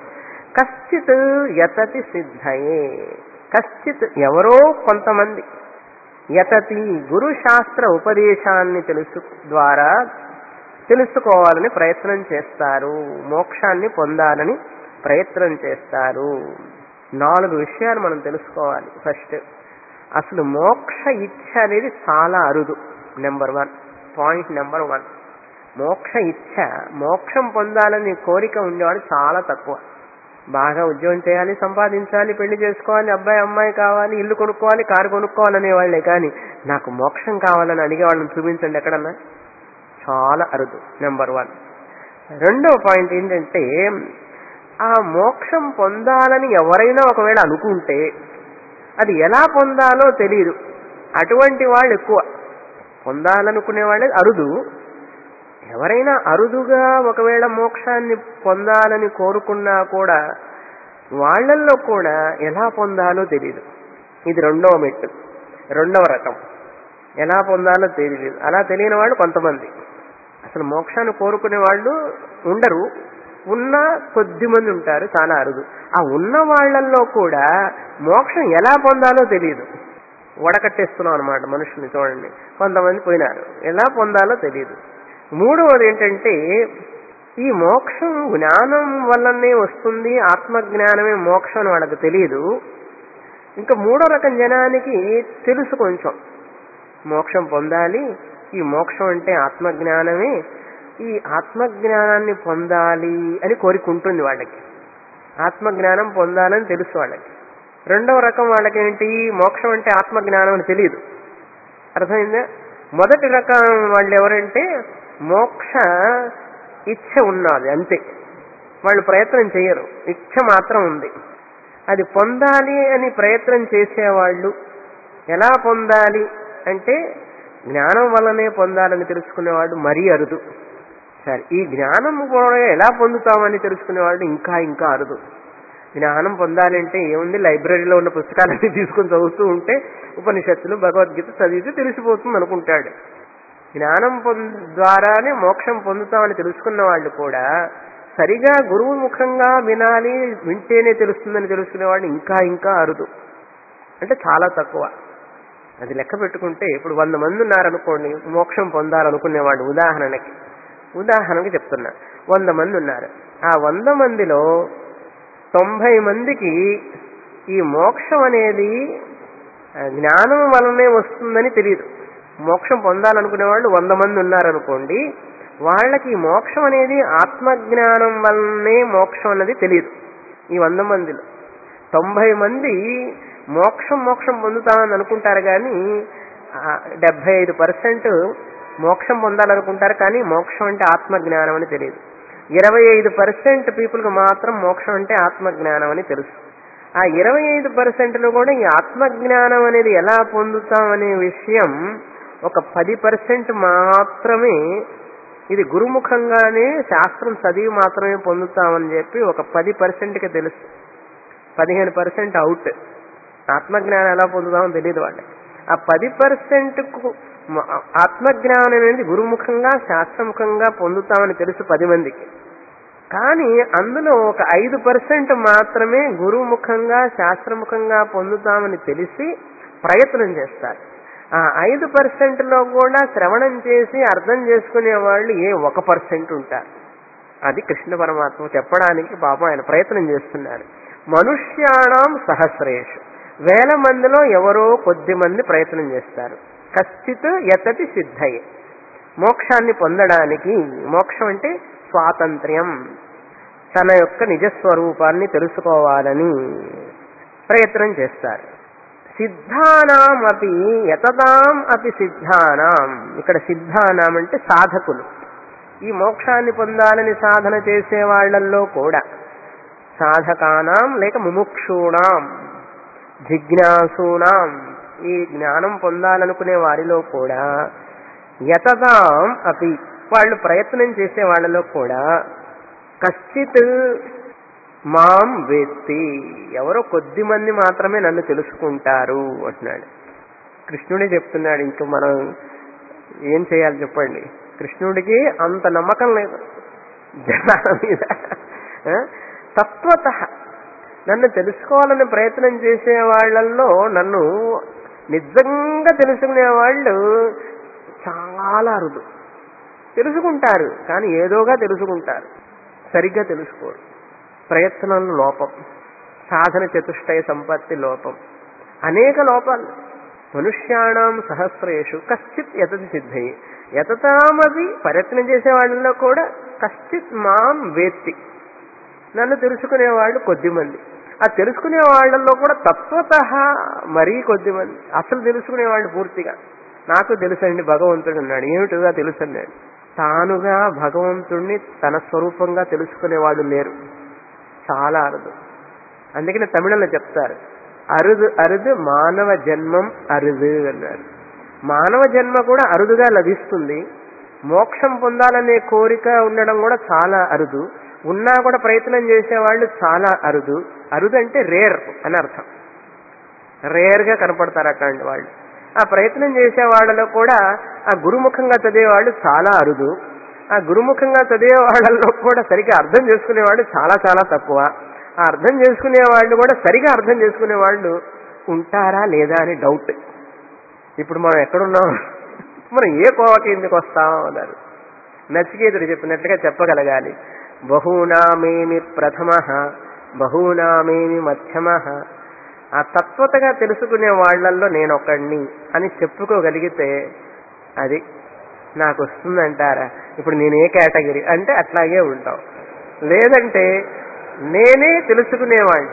కశ్చిత్ యతతి సిద్ధయే కశ్చిత్ ఎవరో కొంతమంది యతతి గురు శాస్త్ర ఉపదేశాన్ని తెలుసు ద్వారా తెలుసుకోవాలని ప్రయత్నం చేస్తారు మోక్షాన్ని పొందాలని ప్రయత్నం చేస్తారు నాలుగు విషయాలు మనం తెలుసుకోవాలి ఫస్ట్ అసలు మోక్ష ఇచ్ఛ అనేది చాలా అరుదు number one point number one మోక్ష ఇచ్ఛ మోక్షం పొందాలని కోరిక ఉండేవాడు చాలా తక్కువ బాగా ఉద్యోగం చేయాలి సంపాదించాలి పెళ్లి చేసుకోవాలి అబ్బాయి అమ్మాయి కావాలి ఇల్లు కొనుక్కోవాలి కారు కొనుక్కోవాలనే వాళ్ళే కానీ నాకు మోక్షం కావాలని అడిగే వాళ్ళని చూపించండి ఎక్కడన్నా చాలా అరుదు నెంబర్ వన్ రెండవ పాయింట్ ఏంటంటే ఆ మోక్షం పొందాలని ఎవరైనా ఒకవేళ అనుకుంటే అది ఎలా పొందాలో తెలియదు అటువంటి వాళ్ళు ఎక్కువ పొందాలనుకునే వాళ్ళే అరుదు ఎవరైనా అరుదుగా ఒకవేళ మోక్షాన్ని పొందాలని కోరుకున్నా కూడా వాళ్ళల్లో కూడా ఎలా పొందాలో తెలియదు ఇది రెండవ మెట్టు రెండవ రకం ఎలా పొందాలో తెలియదు అలా తెలియని వాళ్ళు కొంతమంది అసలు మోక్షాన్ని కోరుకునే వాళ్ళు ఉండరు ఉన్న కొద్ది మంది ఉంటారు చాలా అరుదు ఆ ఉన్న వాళ్ళల్లో కూడా మోక్షం ఎలా పొందాలో తెలియదు వడకట్టేస్తున్నాం అనమాట మనుషుల్ని చూడండి కొంతమంది పోయినారు ఎలా పొందాలో తెలియదు మూడవది ఏంటంటే ఈ మోక్షం జ్ఞానం వల్లనే వస్తుంది ఆత్మజ్ఞానమే మోక్షం అని వాళ్ళకి తెలియదు ఇంకా మూడో రకం జనానికి తెలుసు కొంచెం మోక్షం పొందాలి ఈ మోక్షం అంటే ఆత్మజ్ఞానమే ఈ ఆత్మజ్ఞానాన్ని పొందాలి అని కోరికుంటుంది వాళ్ళకి ఆత్మజ్ఞానం పొందాలని తెలుసు వాళ్ళకి రెండవ రకం వాళ్ళకి ఏంటి మోక్షం అంటే ఆత్మజ్ఞానం అని తెలియదు అర్థమైందా మొదటి రకం వాళ్ళు ఎవరంటే మోక్ష ఇచ్ఛ ఉన్నది అంతే వాళ్ళు ప్రయత్నం చేయరు ఇచ్ఛ మాత్రం ఉంది అది పొందాలి అని ప్రయత్నం చేసేవాళ్ళు ఎలా పొందాలి అంటే జ్ఞానం వల్లనే పొందాలని తెలుసుకునేవాడు మరీ అరుదు సరే ఈ జ్ఞానం కూడా ఎలా పొందుతామని తెలుసుకునేవాడు ఇంకా ఇంకా అరుదు జ్ఞానం పొందాలంటే ఏముంది లైబ్రరీలో ఉన్న పుస్తకాలన్నీ తీసుకొని చదువుతూ ఉంటే ఉపనిషత్తులు భగవద్గీత చదివితే తెలిసిపోతుంది అనుకుంటాడు జ్ఞానం పొంద ద్వారానే మోక్షం పొందుతామని తెలుసుకున్న వాళ్ళు కూడా సరిగా గురువు ముఖంగా వినాలి వింటేనే తెలుస్తుందని తెలుసుకునేవాళ్ళు ఇంకా ఇంకా అరుదు అంటే చాలా తక్కువ అది లెక్క పెట్టుకుంటే ఇప్పుడు వంద మంది ఉన్నారనుకోండి మోక్షం పొందాలనుకునేవాడు ఉదాహరణకి ఉదాహరణకి చెప్తున్నా వంద మంది ఉన్నారు ఆ వంద మందిలో తొంభై మందికి ఈ మోక్షం అనేది ఆ, జ్ఞానం వలనే వస్తుందని తెలియదు మోక్షం పొందాలనుకునే వాళ్ళు వంద మంది ఉన్నారనుకోండి వాళ్ళకి ఈ మోక్షం అనేది ఆత్మజ్ఞానం వల్లనే మోక్షం అన్నది తెలియదు ఈ వంద మందిలో తొంభై మంది మోక్షం మోక్షం పొందుతామని అనుకుంటారు కానీ డెబ్బై ఐదు పర్సెంట్ మోక్షం పొందాలనుకుంటారు కానీ మోక్షం అంటే ఆత్మజ్ఞానం అని తెలియదు ఇరవై ఐదు పర్సెంట్ పీపుల్కి మాత్రం మోక్షం అంటే ఆత్మజ్ఞానం అని తెలుసు ఆ ఇరవై ఐదు పర్సెంట్లో కూడా ఈ ఆత్మజ్ఞానం అనేది ఎలా పొందుతాం అనే విషయం ఒక పది పర్సెంట్ మాత్రమే ఇది గురుముఖంగానే శాస్త్రం చదివి మాత్రమే పొందుతామని చెప్పి ఒక పది పర్సెంట్కి తెలుసు పదిహేను పర్సెంట్ అవుట్ ఆత్మజ్ఞానం ఎలా పొందుతామో తెలియదు వాళ్ళకి ఆ పది పర్సెంట్కు ఆత్మజ్ఞానం అనేది గురుముఖంగా శాస్త్రముఖంగా పొందుతామని తెలుసు పది మందికి కానీ అందులో ఒక ఐదు పర్సెంట్ మాత్రమే గురుముఖంగా శాస్త్రముఖంగా పొందుతామని తెలిసి ప్రయత్నం చేస్తారు ఆ ఐదు పర్సెంట్లో కూడా శ్రవణం చేసి అర్థం చేసుకునే వాళ్ళు ఏ ఒక పర్సెంట్ ఉంటారు అది కృష్ణ పరమాత్మ చెప్పడానికి పాపం ఆయన ప్రయత్నం చేస్తున్నారు మనుష్యాణం సహస్రేషు వేల మందిలో ఎవరో కొద్ది మంది ప్రయత్నం చేస్తారు కశ్చిత్ యతతి సిద్ధయే మోక్షాన్ని పొందడానికి మోక్షం అంటే స్వాతంత్ర్యం తన యొక్క నిజస్వరూపాన్ని తెలుసుకోవాలని ప్రయత్నం చేస్తారు సిద్ధానాం అపి యతదాం అపి సిద్ధానాం ఇక్కడ సిద్ధానాం అంటే సాధకులు ఈ మోక్షాన్ని పొందాలని సాధన చేసే వాళ్ళల్లో కూడా సాధకానాం లేక ముముక్షూణాం జిజ్ఞాసూనాం ఈ జ్ఞానం పొందాలనుకునే వారిలో కూడా యతదాం అపి వాళ్ళు ప్రయత్నం చేసే వాళ్ళలో కూడా కశ్చిత్ మాం వేత్తి ఎవరో కొద్ది మంది మాత్రమే నన్ను తెలుసుకుంటారు అంటున్నాడు కృష్ణుడే చెప్తున్నాడు ఇంక మనం ఏం చేయాలి చెప్పండి కృష్ణుడికి అంత నమ్మకం లేదు జనాల మీద ఆ? తత్వత నన్ను తెలుసుకోవాలని ప్రయత్నం చేసే వాళ్ళల్లో నన్ను నిజంగా తెలుసుకునే వాళ్ళు చాలా అరుదు తెలుసుకుంటారు కానీ ఏదోగా తెలుసుకుంటారు సరిగ్గా తెలుసుకోరు ప్రయత్నంలో లోపం సాధన చతుష్టయ సంపత్తి లోపం అనేక లోపాలు మనుష్యాణం సహస్రేషు కశ్చిత్ యతది సిద్ధయి యతతామది ప్రయత్నం చేసే వాళ్ళలో కూడా కశ్చిత్ మాం వేత్తి నన్ను తెలుసుకునేవాళ్ళు కొద్దిమంది ఆ తెలుసుకునే వాళ్ళల్లో కూడా తత్వత మరీ కొద్దిమంది అసలు తెలుసుకునేవాళ్ళు పూర్తిగా నాకు తెలుసండి భగవంతుడు అన్నాడు ఏమిటిగా తెలుసు అన్నాడు తానుగా భగవంతుణ్ణి తన స్వరూపంగా తెలుసుకునేవాళ్ళు లేరు చాలా అరుదు అందుకని తమిళంలో చెప్తారు అరుదు అరుదు మానవ జన్మం అరుదు అన్నారు మానవ జన్మ కూడా అరుదుగా లభిస్తుంది మోక్షం పొందాలనే కోరిక ఉండడం కూడా చాలా అరుదు ఉన్నా కూడా ప్రయత్నం చేసేవాళ్ళు చాలా అరుదు అరుదు అంటే రేర్ అని అర్థం రేర్గా కనపడతారు అట్లాంటి వాళ్ళు ఆ ప్రయత్నం చేసే వాళ్ళలో కూడా ఆ గురుముఖంగా చదివే వాళ్ళు చాలా అరుదు ఆ గురుముఖంగా చదివే వాళ్ళలో కూడా సరిగ్గా అర్థం చేసుకునే వాళ్ళు చాలా చాలా తక్కువ ఆ అర్థం చేసుకునే వాళ్ళు కూడా సరిగా అర్థం చేసుకునే వాళ్ళు ఉంటారా లేదా అని డౌట్ ఇప్పుడు మనం ఎక్కడున్నాం మనం ఏ కోవకి ఎందుకు వస్తాం అన్నారు నచికేతుడు చెప్పినట్లుగా చెప్పగలగాలి బహూనామేమి ప్రథమ బహూనామేమి మధ్యమ ఆ తత్వతగా తెలుసుకునే వాళ్ళల్లో నేను ఒకడిని అని చెప్పుకోగలిగితే అది నాకు వస్తుందంటారా ఇప్పుడు నేను ఏ కేటగిరీ అంటే అట్లాగే ఉంటాం లేదంటే నేనే తెలుసుకునేవాడిని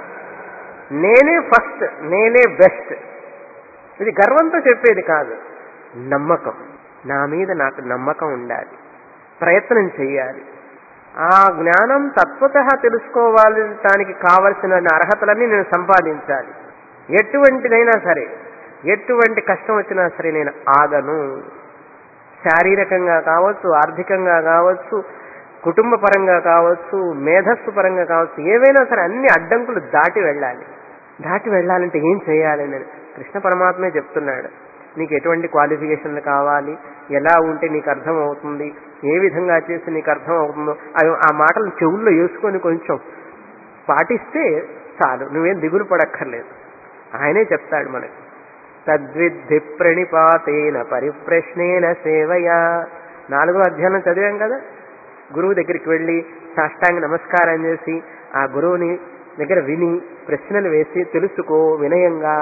నేనే ఫస్ట్ నేనే బెస్ట్ ఇది గర్వంతో చెప్పేది కాదు నమ్మకం నా మీద నాకు నమ్మకం ఉండాలి ప్రయత్నం చేయాలి ఆ జ్ఞానం తత్వత తెలుసుకోవాలి దానికి కావలసిన అర్హతలన్నీ నేను సంపాదించాలి ఎటువంటిదైనా సరే ఎటువంటి కష్టం వచ్చినా సరే నేను ఆగను శారీరకంగా కావచ్చు ఆర్థికంగా కావచ్చు కుటుంబ పరంగా కావచ్చు మేధస్సు పరంగా కావచ్చు ఏవైనా సరే అన్ని అడ్డంకులు దాటి వెళ్ళాలి దాటి వెళ్ళాలంటే ఏం చేయాలి నేను కృష్ణ పరమాత్మే చెప్తున్నాడు నీకు ఎటువంటి క్వాలిఫికేషన్లు కావాలి ఎలా ఉంటే నీకు అర్థం అవుతుంది ఏ విధంగా చేస్తే నీకు అర్థం అవుతుందో అవి ఆ మాటలు చెవుల్లో వేసుకొని కొంచెం పాటిస్తే చాలు నువ్వేం దిగులు పడక్కర్లేదు ఆయనే చెప్తాడు మనకి తద్విద్ధి ప్రణిపాతేన పరిప్రశ్నేన సేవయా నాలుగో అధ్యాయం చదివాం కదా గురువు దగ్గరికి వెళ్ళి సాష్టాంగ నమస్కారం చేసి ఆ గురువుని దగ్గర విని ప్రశ్నలు వేసి తెలుసుకో వినయంగా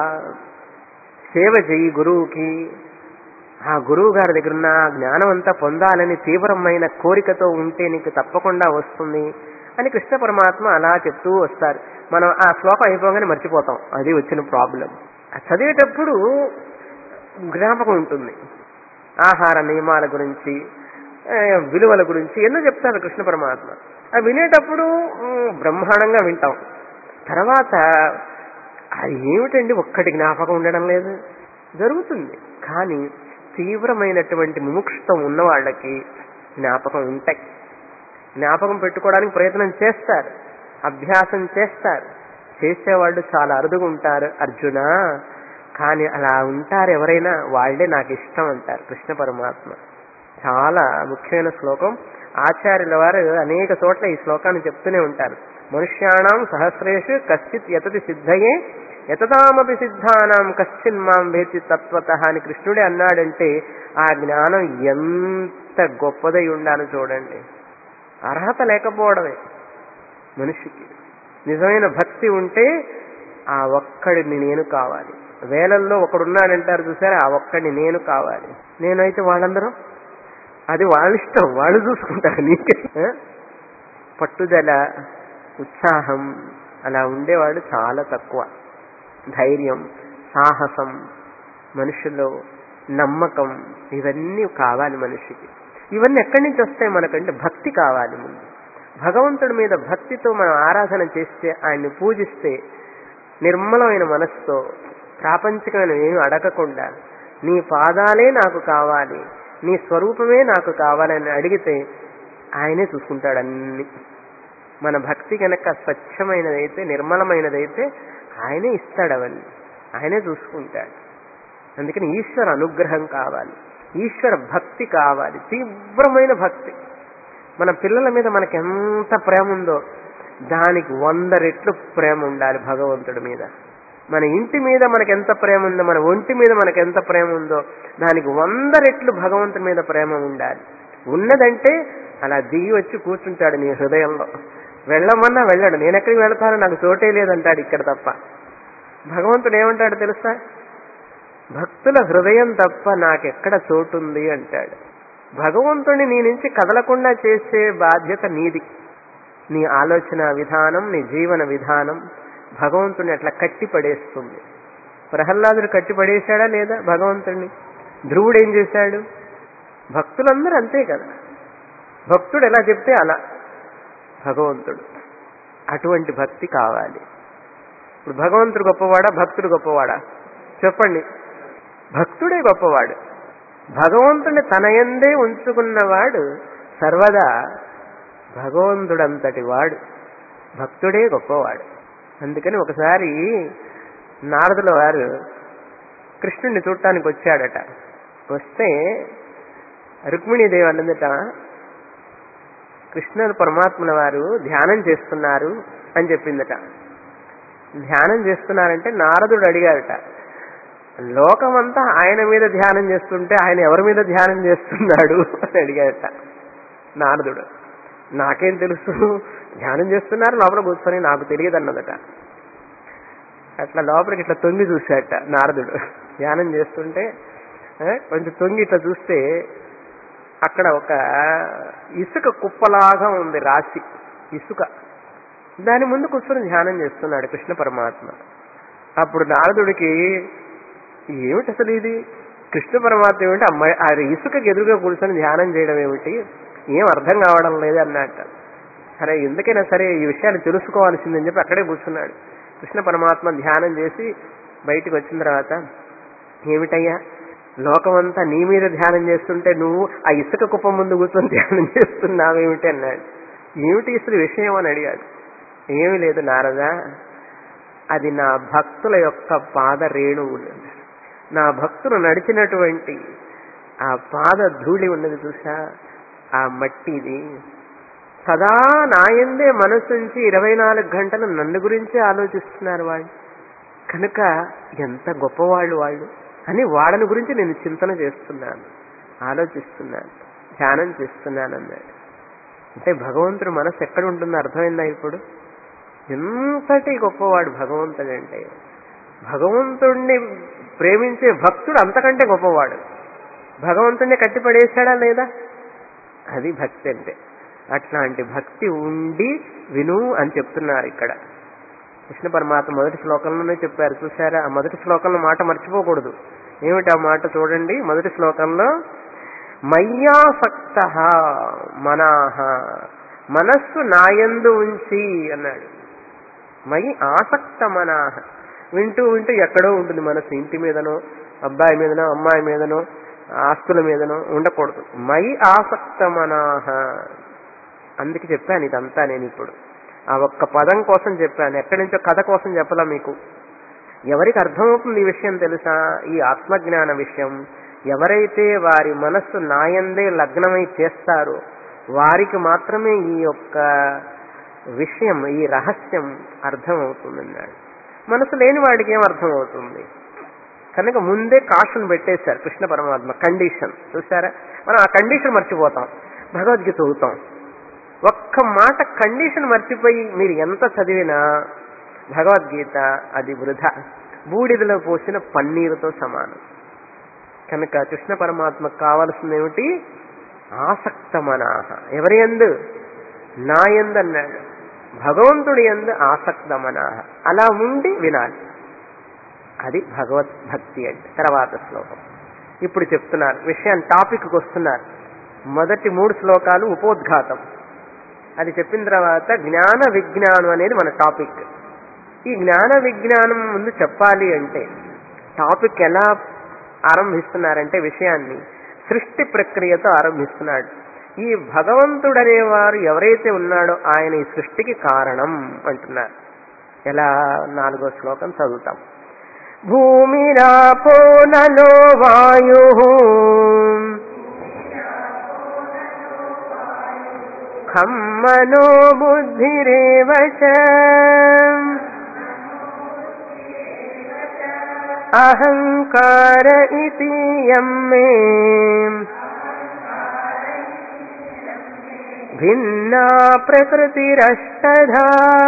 సేవ చెయ్యి గురువుకి ఆ గురువు గారి దగ్గర ఉన్న ఆ జ్ఞానం అంతా పొందాలని తీవ్రమైన కోరికతో ఉంటే నీకు తప్పకుండా వస్తుంది అని కృష్ణ పరమాత్మ అలా చెప్తూ వస్తారు మనం ఆ శ్లోకం అయిపోగానే మర్చిపోతాం అది వచ్చిన ప్రాబ్లం ఆ చదివేటప్పుడు జ్ఞాపకం ఉంటుంది ఆహార నియమాల గురించి ఆ, విలువల గురించి ఎన్నో చెప్తారు కృష్ణ పరమాత్మ ఆ వినేటప్పుడు ఉమ్, బ్రహ్మాండంగా వింటాం తర్వాత అది ఏమిటండి ఒక్కటి జ్ఞాపకం ఉండడం లేదు జరుగుతుంది కానీ తీవ్రమైనటువంటి ముముక్షుత్వం ఉన్న వాళ్ళకి జ్ఞాపకం ఉంటాయి జ్ఞాపకం పెట్టుకోవడానికి ప్రయత్నం చేస్తారు అభ్యాసం చేస్తారు చేసేవాళ్ళు చాలా అరుదుగా ఉంటారు అర్జున కానీ అలా ఉంటారు ఎవరైనా వాళ్ళే నాకు ఇష్టం అంటారు కృష్ణ పరమాత్మ చాలా ముఖ్యమైన శ్లోకం ఆచార్యుల వారు అనేక చోట్ల ఈ శ్లోకాన్ని చెప్తూనే ఉంటారు మనుష్యాణం సహస్రేషు కశ్చిత్ యతతి సిద్ధయే యతతామపి సిద్ధానాం కశ్చిన్ మాం వేతి తత్వత అని కృష్ణుడే అన్నాడంటే ఆ జ్ఞానం ఎంత గొప్పదై ఉండాలో చూడండి అర్హత లేకపోవడమే మనిషికి నిజమైన భక్తి ఉంటే ఆ ఒక్కడిని నేను కావాలి వేలల్లో ఒకడున్నాడంటారు చూసారా ఆ ఒక్కడిని నేను కావాలి నేనైతే వాళ్ళందరూ అది వాళ్ళ ఇష్టం వాళ్ళు చూసుకుంటారు నీకే ఆ? పట్టుదల ఉత్సాహం అలా ఉండేవాడు చాలా తక్కువ ధైర్యం సాహసం మనుషుల్లో నమ్మకం ఇవన్నీ కావాలి మనిషికి ఇవన్నీ ఎక్కడి నుంచి వస్తాయి మనకంటే భక్తి కావాలి ముందు భగవంతుడి మీద భక్తితో మనం ఆరాధన చేస్తే ఆయన్ని పూజిస్తే నిర్మలమైన మనస్సుతో ప్రాపంచికమైన ఏమి అడగకుండా నీ పాదాలే నాకు కావాలి నీ స్వరూపమే నాకు కావాలని అడిగితే ఆయనే చూసుకుంటాడు అన్ని మన భక్తి కనుక స్వచ్ఛమైనదైతే నిర్మలమైనదైతే ఆయనే ఇస్తాడు అవన్నీ ఆయనే చూసుకుంటాడు అందుకని ఈశ్వర అనుగ్రహం కావాలి ఈశ్వర భక్తి కావాలి తీవ్రమైన భక్తి మన పిల్లల మీద మనకి ఎంత ప్రేమ ఉందో దానికి వంద రెట్లు ప్రేమ ఉండాలి భగవంతుడి మీద మన ఇంటి మీద మనకి ఎంత ప్రేమ ఉందో మన ఒంటి మీద మనకి ఎంత ప్రేమ ఉందో దానికి వంద రెట్లు భగవంతుడి మీద ప్రేమ ఉండాలి ఉన్నదంటే అలా దిగి వచ్చి కూర్చుంటాడు నీ హృదయంలో వెళ్ళమన్నా వెళ్ళాడు నేను ఎక్కడికి వెళ్తాను నాకు చోటే లేదంటాడు ఇక్కడ తప్ప భగవంతుడు ఏమంటాడు తెలుసా భక్తుల హృదయం తప్ప నాకెక్కడ చోటుంది అంటాడు భగవంతుని నీ నుంచి కదలకుండా చేసే బాధ్యత నీది నీ ఆలోచన విధానం నీ జీవన విధానం భగవంతుని అట్లా కట్టి పడేస్తుంది ప్రహ్లాదుడు కట్టి పడేశాడా లేదా భగవంతుడిని ధ్రువుడు ఏం చేశాడు భక్తులందరూ అంతే కదా భక్తుడు ఎలా చెప్తే అలా భగవంతుడు అటువంటి భక్తి కావాలి ఇప్పుడు భగవంతుడు గొప్పవాడా భక్తుడు గొప్పవాడా చెప్పండి భక్తుడే గొప్పవాడు భగవంతుని తన ఎందే ఉంచుకున్నవాడు సర్వదా భగవంతుడంతటి వాడు భక్తుడే గొప్పవాడు అందుకని ఒకసారి నారదుల వారు కృష్ణుడిని చూడటానికి వచ్చాడట వస్తే రుక్మిణీదేవి అన్నదట కృష్ణ పరమాత్మల వారు ధ్యానం చేస్తున్నారు అని చెప్పిందట ధ్యానం చేస్తున్నారంటే నారదుడు అడిగాడట లోకమంతా ఆయన మీద ధ్యానం చేస్తుంటే ఆయన ఎవరి మీద ధ్యానం చేస్తున్నాడు అని అడిగాడట నారదుడు నాకేం తెలుసు ధ్యానం చేస్తున్నారు లోపల కూర్చొని నాకు తెలియదు అన్నదట అట్లా లోపలికి ఇట్లా తొంగి చూశాట నారదుడు ధ్యానం చేస్తుంటే ఆ, కొంచెం తొంగి ఇట్లా చూస్తే అక్కడ ఒక ఇసుక కుప్పలాగా ఉంది రాశి ఇసుక దాని ముందు కూర్చొని ధ్యానం చేస్తున్నాడు కృష్ణ పరమాత్మ అప్పుడు నారదుడికి ఏమిటి అసలు ఇది కృష్ణ పరమాత్మ ఏమిటి అమ్మాయి ఆ ఇసుకకి ఎదురుగా కూర్చొని ధ్యానం చేయడం ఏమిటి ఏం అర్థం కావడం లేదు అన్నట్ట సరే ఎందుకైనా సరే ఈ విషయాలు తెలుసుకోవాల్సిందని చెప్పి అక్కడే కూర్చున్నాడు కృష్ణ పరమాత్మ ధ్యానం చేసి బయటికి వచ్చిన తర్వాత ఏమిటయ్యా లోకమంతా నీ మీద ధ్యానం చేస్తుంటే నువ్వు ఆ ఇసుక కుప్ప ముందు కూర్చొని ధ్యానం చేస్తున్నావేమిటి అన్నాడు ఏమిటి ఇసులు విషయం అని అడిగాడు ఏమి లేదు నారదా అది నా భక్తుల యొక్క పాద రేణువులు నా భక్తులు నడిచినటువంటి ఆ పాద ధూళి ఉన్నది చూసా ఆ మట్టిది సదా నాయందే మనసుంచి ఇరవై నాలుగు గంటలు నన్ను గురించే ఆలోచిస్తున్నారు వాళ్ళు కనుక ఎంత గొప్పవాళ్ళు వాళ్ళు అని వాళ్ళని గురించి నేను చింతన చేస్తున్నాను ఆలోచిస్తున్నాను ధ్యానం చేస్తున్నాను అన్నాడు అంటే భగవంతుడు మనసు ఎక్కడ ఉంటుందో అర్థమైందా ఇప్పుడు ఎంతటి గొప్పవాడు భగవంతుడు అంటే భగవంతుణ్ణి ప్రేమించే భక్తుడు అంతకంటే గొప్పవాడు భగవంతుణ్ణి కట్టిపడేశాడా లేదా అది భక్తి అంటే అట్లాంటి భక్తి ఉండి విను అని చెప్తున్నారు ఇక్కడ కృష్ణ పరమాత్మ మొదటి శ్లోకంలోనే చెప్పారు చూసారా ఆ మొదటి శ్లోకంలో మాట మర్చిపోకూడదు ఏమిటి ఆ మాట చూడండి మొదటి శ్లోకంలో మయ్యాసక్త మనాహ మనస్సు నాయందు ఉంచి అన్నాడు మయి ఆసక్త మనాహ వింటూ వింటూ ఎక్కడో ఉంటుంది మనసు ఇంటి మీదనో అబ్బాయి మీదనో అమ్మాయి మీదనో ఆస్తుల మీదనో ఉండకూడదు మయి ఆసక్త మనాహ అందుకే చెప్పాను ఇదంతా నేను ఇప్పుడు ఆ ఒక్క పదం కోసం చెప్పాను ఎక్కడి నుంచో కథ కోసం చెప్పలా మీకు ఎవరికి అర్థమవుతుంది ఈ విషయం తెలుసా ఈ ఆత్మజ్ఞాన విషయం ఎవరైతే వారి మనస్సు నాయందే లగ్నమై చేస్తారో వారికి మాత్రమే ఈ యొక్క విషయం ఈ రహస్యం అర్థమవుతుందన్నాడు మనసు లేని వాడికి ఏం అర్థమవుతుంది కనుక ముందే కాషన్ పెట్టేశారు కృష్ణ పరమాత్మ కండిషన్ చూసారా మనం ఆ కండిషన్ మర్చిపోతాం భగవద్గీత చదువుతాం ఒక్క మాట కండిషన్ మర్చిపోయి మీరు ఎంత చదివినా భగవద్గీత అది వృధా బూడిదలో పోసిన పన్నీరుతో సమానం కనుక కృష్ణ పరమాత్మకు కావలసింది ఏమిటి ఆసక్త మనాహ ఎవరి ఎందు నా ఎందు అన్నాడు భగవంతుడి ఎందు ఆసక్త మనాహ అలా ఉండి వినాలి అది భగవద్భక్తి అంటే తర్వాత శ్లోకం ఇప్పుడు చెప్తున్నారు విషయాన్ని టాపిక్కి వస్తున్నారు మొదటి మూడు శ్లోకాలు ఉపోద్ఘాతం అది చెప్పిన తర్వాత జ్ఞాన విజ్ఞానం అనేది మన టాపిక్ ఈ జ్ఞాన విజ్ఞానం ముందు చెప్పాలి అంటే టాపిక్ ఎలా ఆరంభిస్తున్నారంటే విషయాన్ని సృష్టి ప్రక్రియతో ఆరంభిస్తున్నాడు ఈ భగవంతుడనేవారు ఎవరైతే ఉన్నాడో ఆయన ఈ సృష్టికి కారణం అంటున్నారు ఎలా నాలుగో శ్లోకం చదువుతాం భూమిరాపో నలో వాయు ఖమ్మనో బుద్ధిరేవ చ అహంకార ఇతీయం మే భిన్నా ప్రకృతిరష్టధా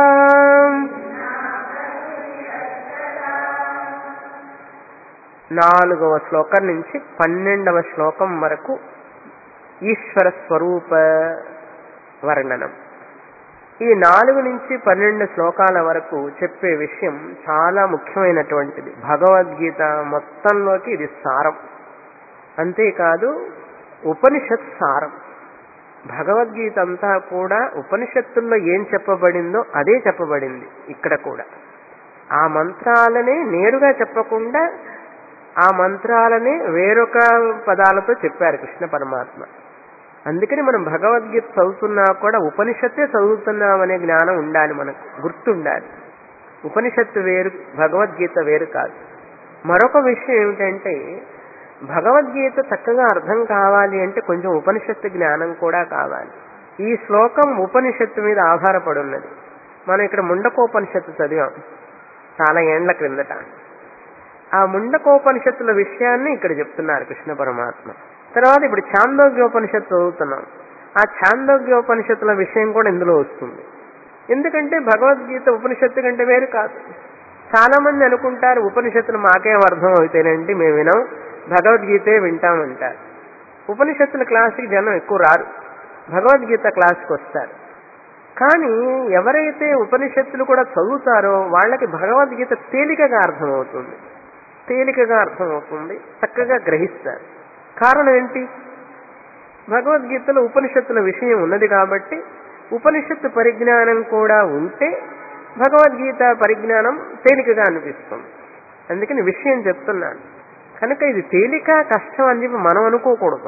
నాలుగవ శ్లోకం నుంచి పన్నెండవ శ్లోకం వరకు ఈశ్వర స్వరూప వర్ణనం ఈ నాలుగు నుంచి పన్నెండు శ్లోకాల వరకు చెప్పే విషయం చాలా ముఖ్యమైనటువంటిది భగవద్గీత మొత్తంలోకి ఇది సారం అంతేకాదు ఉపనిషత్ సారం భగవద్గీత అంతా కూడా ఉపనిషత్తుల్లో ఏం చెప్పబడిందో అదే చెప్పబడింది ఇక్కడ కూడా ఆ మంత్రాలనే నేరుగా చెప్పకుండా ఆ మంత్రాలనే వేరొక పదాలతో చెప్పారు కృష్ణ పరమాత్మ అందుకని మనం భగవద్గీత చదువుతున్నా కూడా ఉపనిషత్తే చదువుతున్నామనే జ్ఞానం ఉండాలి మనకు గుర్తుండాలి ఉపనిషత్తు వేరు భగవద్గీత వేరు కాదు మరొక విషయం ఏమిటంటే భగవద్గీత చక్కగా అర్థం కావాలి అంటే కొంచెం ఉపనిషత్తు జ్ఞానం కూడా కావాలి ఈ శ్లోకం ఉపనిషత్తు మీద ఆధారపడి ఉన్నది మనం ఇక్కడ ముండకోపనిషత్తు చదివాం చాలా ఏండ్ల క్రిందట ఆ ముండకోపనిషత్తుల విషయాన్ని ఇక్కడ చెప్తున్నారు కృష్ణ పరమాత్మ తర్వాత ఇప్పుడు ఛాందోగ్యోపనిషత్తు చదువుతున్నాం ఆ ఛాందోగ్యోపనిషత్తుల విషయం కూడా ఇందులో వస్తుంది ఎందుకంటే భగవద్గీత ఉపనిషత్తు కంటే వేరు కాదు చాలా మంది అనుకుంటారు ఉపనిషత్తులు మాకేం అర్థం అవుతాయండి మేము వినాం భగవద్గీతే వింటామంటారు ఉపనిషత్తుల క్లాస్కి జనం ఎక్కువ రారు భగవద్గీత క్లాస్కి వస్తారు కానీ ఎవరైతే ఉపనిషత్తులు కూడా చదువుతారో వాళ్ళకి భగవద్గీత తేలికగా అర్థమవుతుంది తేలికగా అర్థమవుతుంది చక్కగా గ్రహిస్తారు కారణం ఏంటి భగవద్గీతలో ఉపనిషత్తుల విషయం ఉన్నది కాబట్టి ఉపనిషత్తు పరిజ్ఞానం కూడా ఉంటే భగవద్గీత పరిజ్ఞానం తేలికగా అనిపిస్తుంది అందుకని విషయం చెప్తున్నాను కనుక ఇది తేలిక కష్టం అని చెప్పి మనం అనుకోకూడదు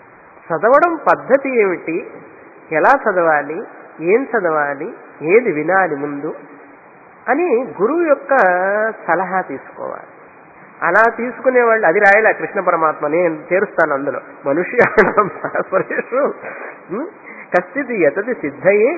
చదవడం పద్ధతి ఏమిటి ఎలా చదవాలి ఏం చదవాలి ఏది వినాలి ముందు అని గురువు యొక్క సలహా తీసుకోవాలి అలా తీసుకునే వాళ్ళు అది రాయలే కృష్ణ పరమాత్మ నేను చేరుస్తాను అందులో మనుష్యాణం పరస్పరేషు కశ్చిత్ యతది సిద్ధయే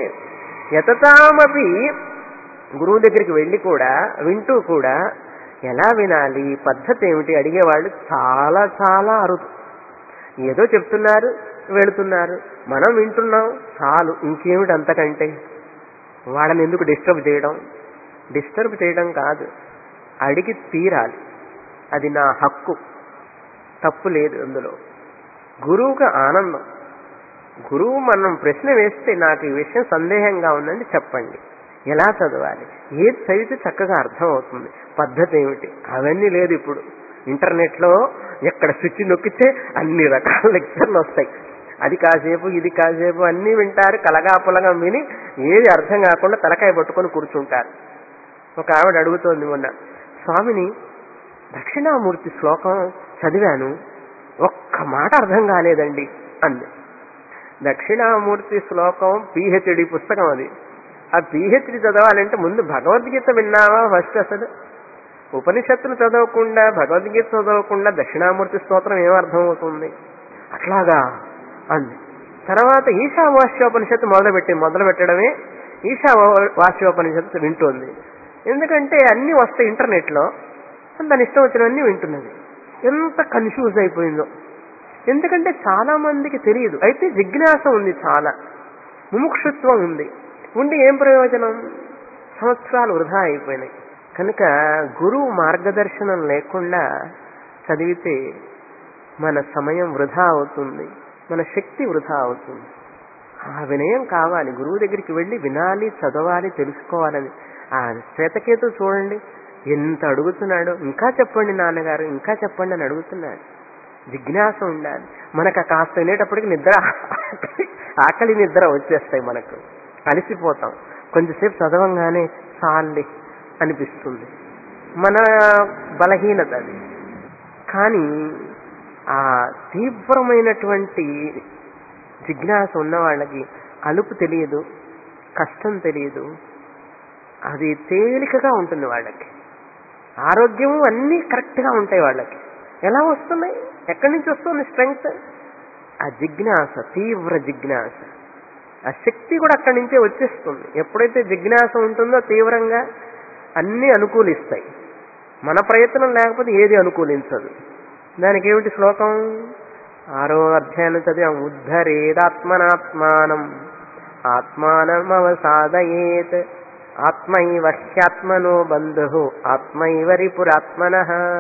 యతతామపి గురువు దగ్గరికి వెళ్ళి కూడా వింటూ కూడా ఎలా వినాలి పద్ధతి ఏమిటి అడిగేవాళ్ళు చాలా చాలా అరుదు ఏదో చెప్తున్నారు వెళుతున్నారు మనం వింటున్నాం చాలు ఇంకేమిటి అంతకంటే వాళ్ళని ఎందుకు డిస్టర్బ్ చేయడం డిస్టర్బ్ చేయడం కాదు అడిగి తీరాలి అది నా హక్కు తప్పు లేదు అందులో గురువుకు ఆనందం గురువు మనం ప్రశ్న వేస్తే నాకు ఈ విషయం సందేహంగా ఉందండి చెప్పండి ఎలా చదవాలి ఏది చదివితే చక్కగా అర్థం అవుతుంది పద్ధతి ఏమిటి అవన్నీ లేదు ఇప్పుడు ఇంటర్నెట్లో ఎక్కడ స్విచ్ నొక్కితే అన్ని రకాల లెక్చర్లు వస్తాయి అది కాసేపు ఇది కాసేపు అన్నీ వింటారు కలగా పులగా విని ఏది అర్థం కాకుండా తలకాయ పట్టుకొని కూర్చుంటారు ఒక ఆవిడ అడుగుతోంది మొన్న స్వామిని దక్షిణామూర్తి శ్లోకం చదివాను ఒక్క మాట అర్థం కాలేదండి అంది దక్షిణామూర్తి శ్లోకం పిహెచ్డి పుస్తకం అది ఆ పిహెచ్డి చదవాలంటే ముందు భగవద్గీత విన్నావా ఫస్ట్ అసలు ఉపనిషత్తులు చదవకుండా భగవద్గీత చదవకుండా దక్షిణామూర్తి స్తోత్రం ఏమర్థం అవుతుంది అట్లాగా అంది తర్వాత ఈశావాస్యోపనిషత్తు మొదలుపెట్టి మొదలు పెట్టడమే ఈశావాస్యోపనిషత్తు వింటోంది ఎందుకంటే అన్నీ వస్తాయి ఇంటర్నెట్లో దాని ఇష్టం వచ్చినవన్నీ వింటున్నది ఎంత కన్ఫ్యూజ్ అయిపోయిందో ఎందుకంటే చాలా మందికి తెలియదు అయితే జిజ్ఞాస ఉంది చాలా ముముక్షుత్వం ఉంది ఉండి ఏం ప్రయోజనం సంవత్సరాలు వృధా అయిపోయినాయి కనుక గురువు మార్గదర్శనం లేకుండా చదివితే మన సమయం వృధా అవుతుంది మన శక్తి వృధా అవుతుంది ఆ వినయం కావాలి గురువు దగ్గరికి వెళ్ళి వినాలి చదవాలి తెలుసుకోవాలని ఆ శ్వేతకేతు చూడండి ఎంత అడుగుతున్నాడో ఇంకా చెప్పండి నాన్నగారు ఇంకా చెప్పండి అని అడుగుతున్నాడు జిజ్ఞాస ఉండాలి మనకు కాస్త వినేటప్పటికి నిద్ర ఆకలి నిద్ర వచ్చేస్తాయి మనకు అలసిపోతాం కొంచెంసేపు చదవంగానే చాలి అనిపిస్తుంది మన బలహీనత అది కానీ ఆ తీవ్రమైనటువంటి జిజ్ఞాస ఉన్న వాళ్ళకి అలుపు తెలియదు కష్టం తెలియదు అది తేలికగా ఉంటుంది వాళ్ళకి ఆరోగ్యం అన్నీ కరెక్ట్గా ఉంటాయి వాళ్ళకి ఎలా వస్తున్నాయి ఎక్కడి నుంచి వస్తుంది స్ట్రెంగ్త్ ఆ జిజ్ఞాస తీవ్ర జిజ్ఞాస ఆ శక్తి కూడా అక్కడి నుంచే వచ్చేస్తుంది ఎప్పుడైతే జిజ్ఞాస ఉంటుందో తీవ్రంగా అన్నీ అనుకూలిస్తాయి మన ప్రయత్నం లేకపోతే ఏది అనుకూలించదు దానికి ఏమిటి శ్లోకం ఆరో అధ్యాయం చదివాం ఉద్ధరేదాత్మనాత్మానం ఆత్మానమవసాదయేత్ ఆత్మైవ హ్యాత్మనో బంధు ఆత్మైవ రిపురాత్మన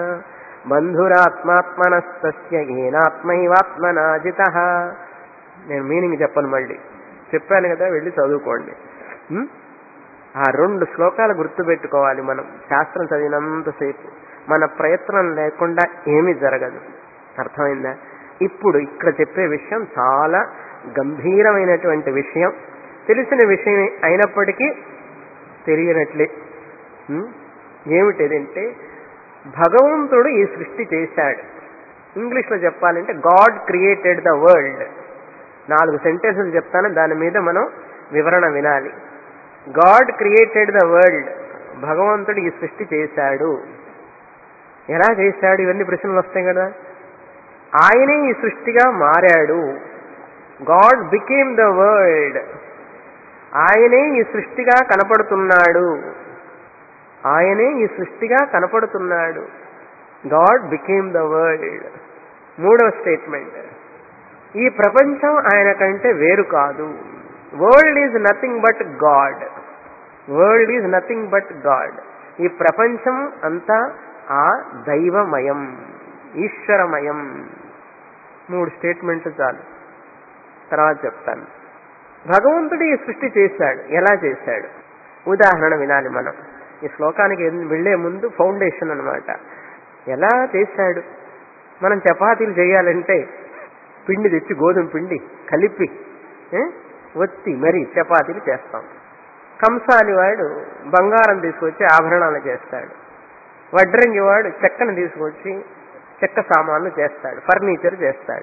బంధురాత్మాత్మనస్తస్య ఏనాత్మైవాత్మనాజిత నేను మీనింగ్ చెప్పను మళ్ళీ చెప్పాను కదా వెళ్ళి చదువుకోండి ఉం? ఆ రెండు శ్లోకాలు గుర్తుపెట్టుకోవాలి మనం శాస్త్రం చదివినంతసేపు మన ప్రయత్నం లేకుండా ఏమీ జరగదు అర్థమైందా ఇప్పుడు ఇక్కడ చెప్పే విషయం చాలా గంభీరమైనటువంటి విషయం తెలిసిన విషయం అయినప్పటికీ తెలియనట్లే ఉం? ఏమిటిదంటే భగవంతుడు ఈ సృష్టి చేశాడు ఇంగ్లీష్లో చెప్పాలంటే గాడ్ క్రియేటెడ్ ద వరల్డ్ నాలుగు సెంటెన్సులు చెప్తాను దాని మీద మనం వివరణ వినాలి గాడ్ క్రియేటెడ్ ద వరల్డ్ భగవంతుడు ఈ సృష్టి చేశాడు ఎలా చేశాడు ఇవన్నీ ప్రశ్నలు వస్తాయి కదా ఆయనే ఈ సృష్టిగా మారాడు గాడ్ బికేమ్ ద వరల్డ్ ఆయనే ఈ సృష్టిగా కనపడుతున్నాడు ఆయనే ఈ సృష్టిగా కనపడుతున్నాడు గాడ్ బికేమ్ ద వరల్డ్ మూడవ స్టేట్మెంట్ ఈ ప్రపంచం ఆయన కంటే వేరు కాదు world is nothing but God world is nothing but God ఈ ప్రపంచం అంతా ఆ దైవమయం ఈశ్వరమయం మూడు స్టేట్మెంట్లు చాలు తర్వాత చెప్తాను భగవంతుడు ఈ సృష్టి చేశాడు ఎలా చేశాడు ఉదాహరణ వినాలి మనం ఈ శ్లోకానికి వెళ్లే ముందు ఫౌండేషన్ అన్నమాట ఎలా చేశాడు మనం చపాతీలు చేయాలంటే పిండి తెచ్చి గోధుమ పిండి కలిపి ఏ, ఒత్తి మరి చపాతీలు చేస్తాం కంసాలి వాడు బంగారం తీసుకొచ్చి ఆభరణాలు చేస్తాడు వడ్రంగి వాడు చెక్కను తీసుకొచ్చి చెక్క సామాన్లు చేస్తాడు ఫర్నిచర్ చేస్తాడు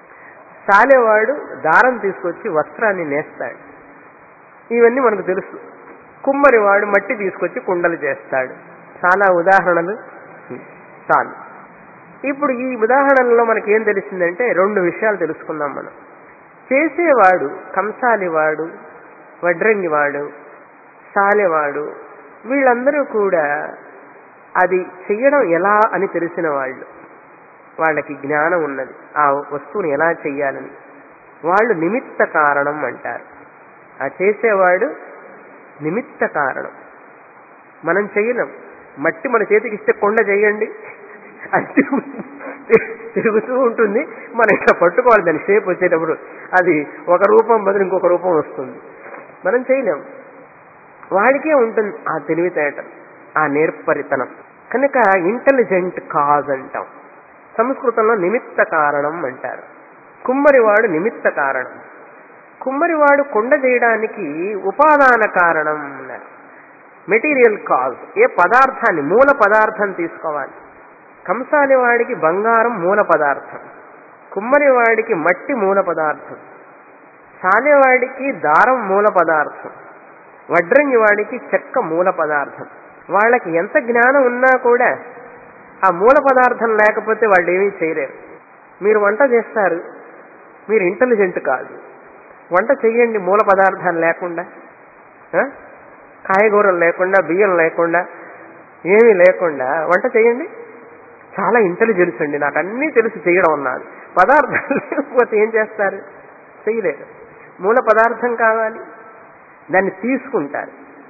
సాలేవాడు దారం తీసుకొచ్చి వస్త్రాన్ని నేస్తాడు ఇవన్నీ మనకు తెలుసు కుమ్మరివాడు మట్టి తీసుకొచ్చి కుండలు చేస్తాడు చాలా ఉదాహరణలు చాలు ఇప్పుడు ఈ ఉదాహరణలో మనకి ఏం తెలిసిందంటే రెండు విషయాలు తెలుసుకుందాం మనం చేసేవాడు కంసాలివాడు వడ్రంగివాడు సాలెవాడు వీళ్ళందరూ కూడా అది చెయ్యడం ఎలా అని తెలిసిన వాళ్ళు వాళ్ళకి జ్ఞానం ఉన్నది ఆ వస్తువుని ఎలా చెయ్యాలని వాళ్ళు నిమిత్త కారణం అంటారు ఆ చేసేవాడు నిమిత్త కారణం మనం చెయ్యలేం మట్టి మన చేతికి ఇస్తే కొండ చేయండి అది తిరుగు- తిరుగుతూ ఉంటుంది మనం ఇట్లా పట్టుకోవాలి దాని షేప్ వచ్చేటప్పుడు అది ఒక రూపం బదులు ఇంకొక రూపం వస్తుంది మనం చేయలేం వాడికే ఉంటుంది ఆ తెలివితేటలు ఆ నేర్పరితనం కనుక ఇంటెలిజెంట్ కాజ్ అంటాం సంస్కృతంలో నిమిత్త కారణం అంటారు కుమ్మరివాడు నిమిత్త కారణం కుమ్మరివాడు కొండ చేయడానికి ఉపాదాన కారణం అన్నారు మెటీరియల్ కాజ్ ఏ పదార్థాన్ని మూల పదార్థం తీసుకోవాలి కంసాలి వాడికి బంగారం మూల పదార్థం కుమ్మరివాడికి మట్టి మూల పదార్థం సాలేవాడికి దారం మూల పదార్థం వడ్రంగి వాడికి చెక్క మూల పదార్థం వాళ్ళకి ఎంత జ్ఞానం ఉన్నా కూడా ఆ మూల పదార్థం లేకపోతే వాళ్ళు ఏమీ చేయలేరు మీరు వంట చేస్తారు మీరు ఇంటెలిజెంట్ కాదు వంట చెయ్యండి మూల పదార్థాలు లేకుండా ఆ? కాయగూరలు లేకుండా బియ్యం లేకుండా ఏమీ లేకుండా వంట చేయండి చాలా ఇంటెలిజెన్స్ అండి నాకు అన్నీ తెలిసి చేయడం అన్నారు పదార్థాలు లేకపోతే ఏం చేస్తారు చేయలేరు మూల పదార్థం కావాలి దాన్ని తీసుకుంటారు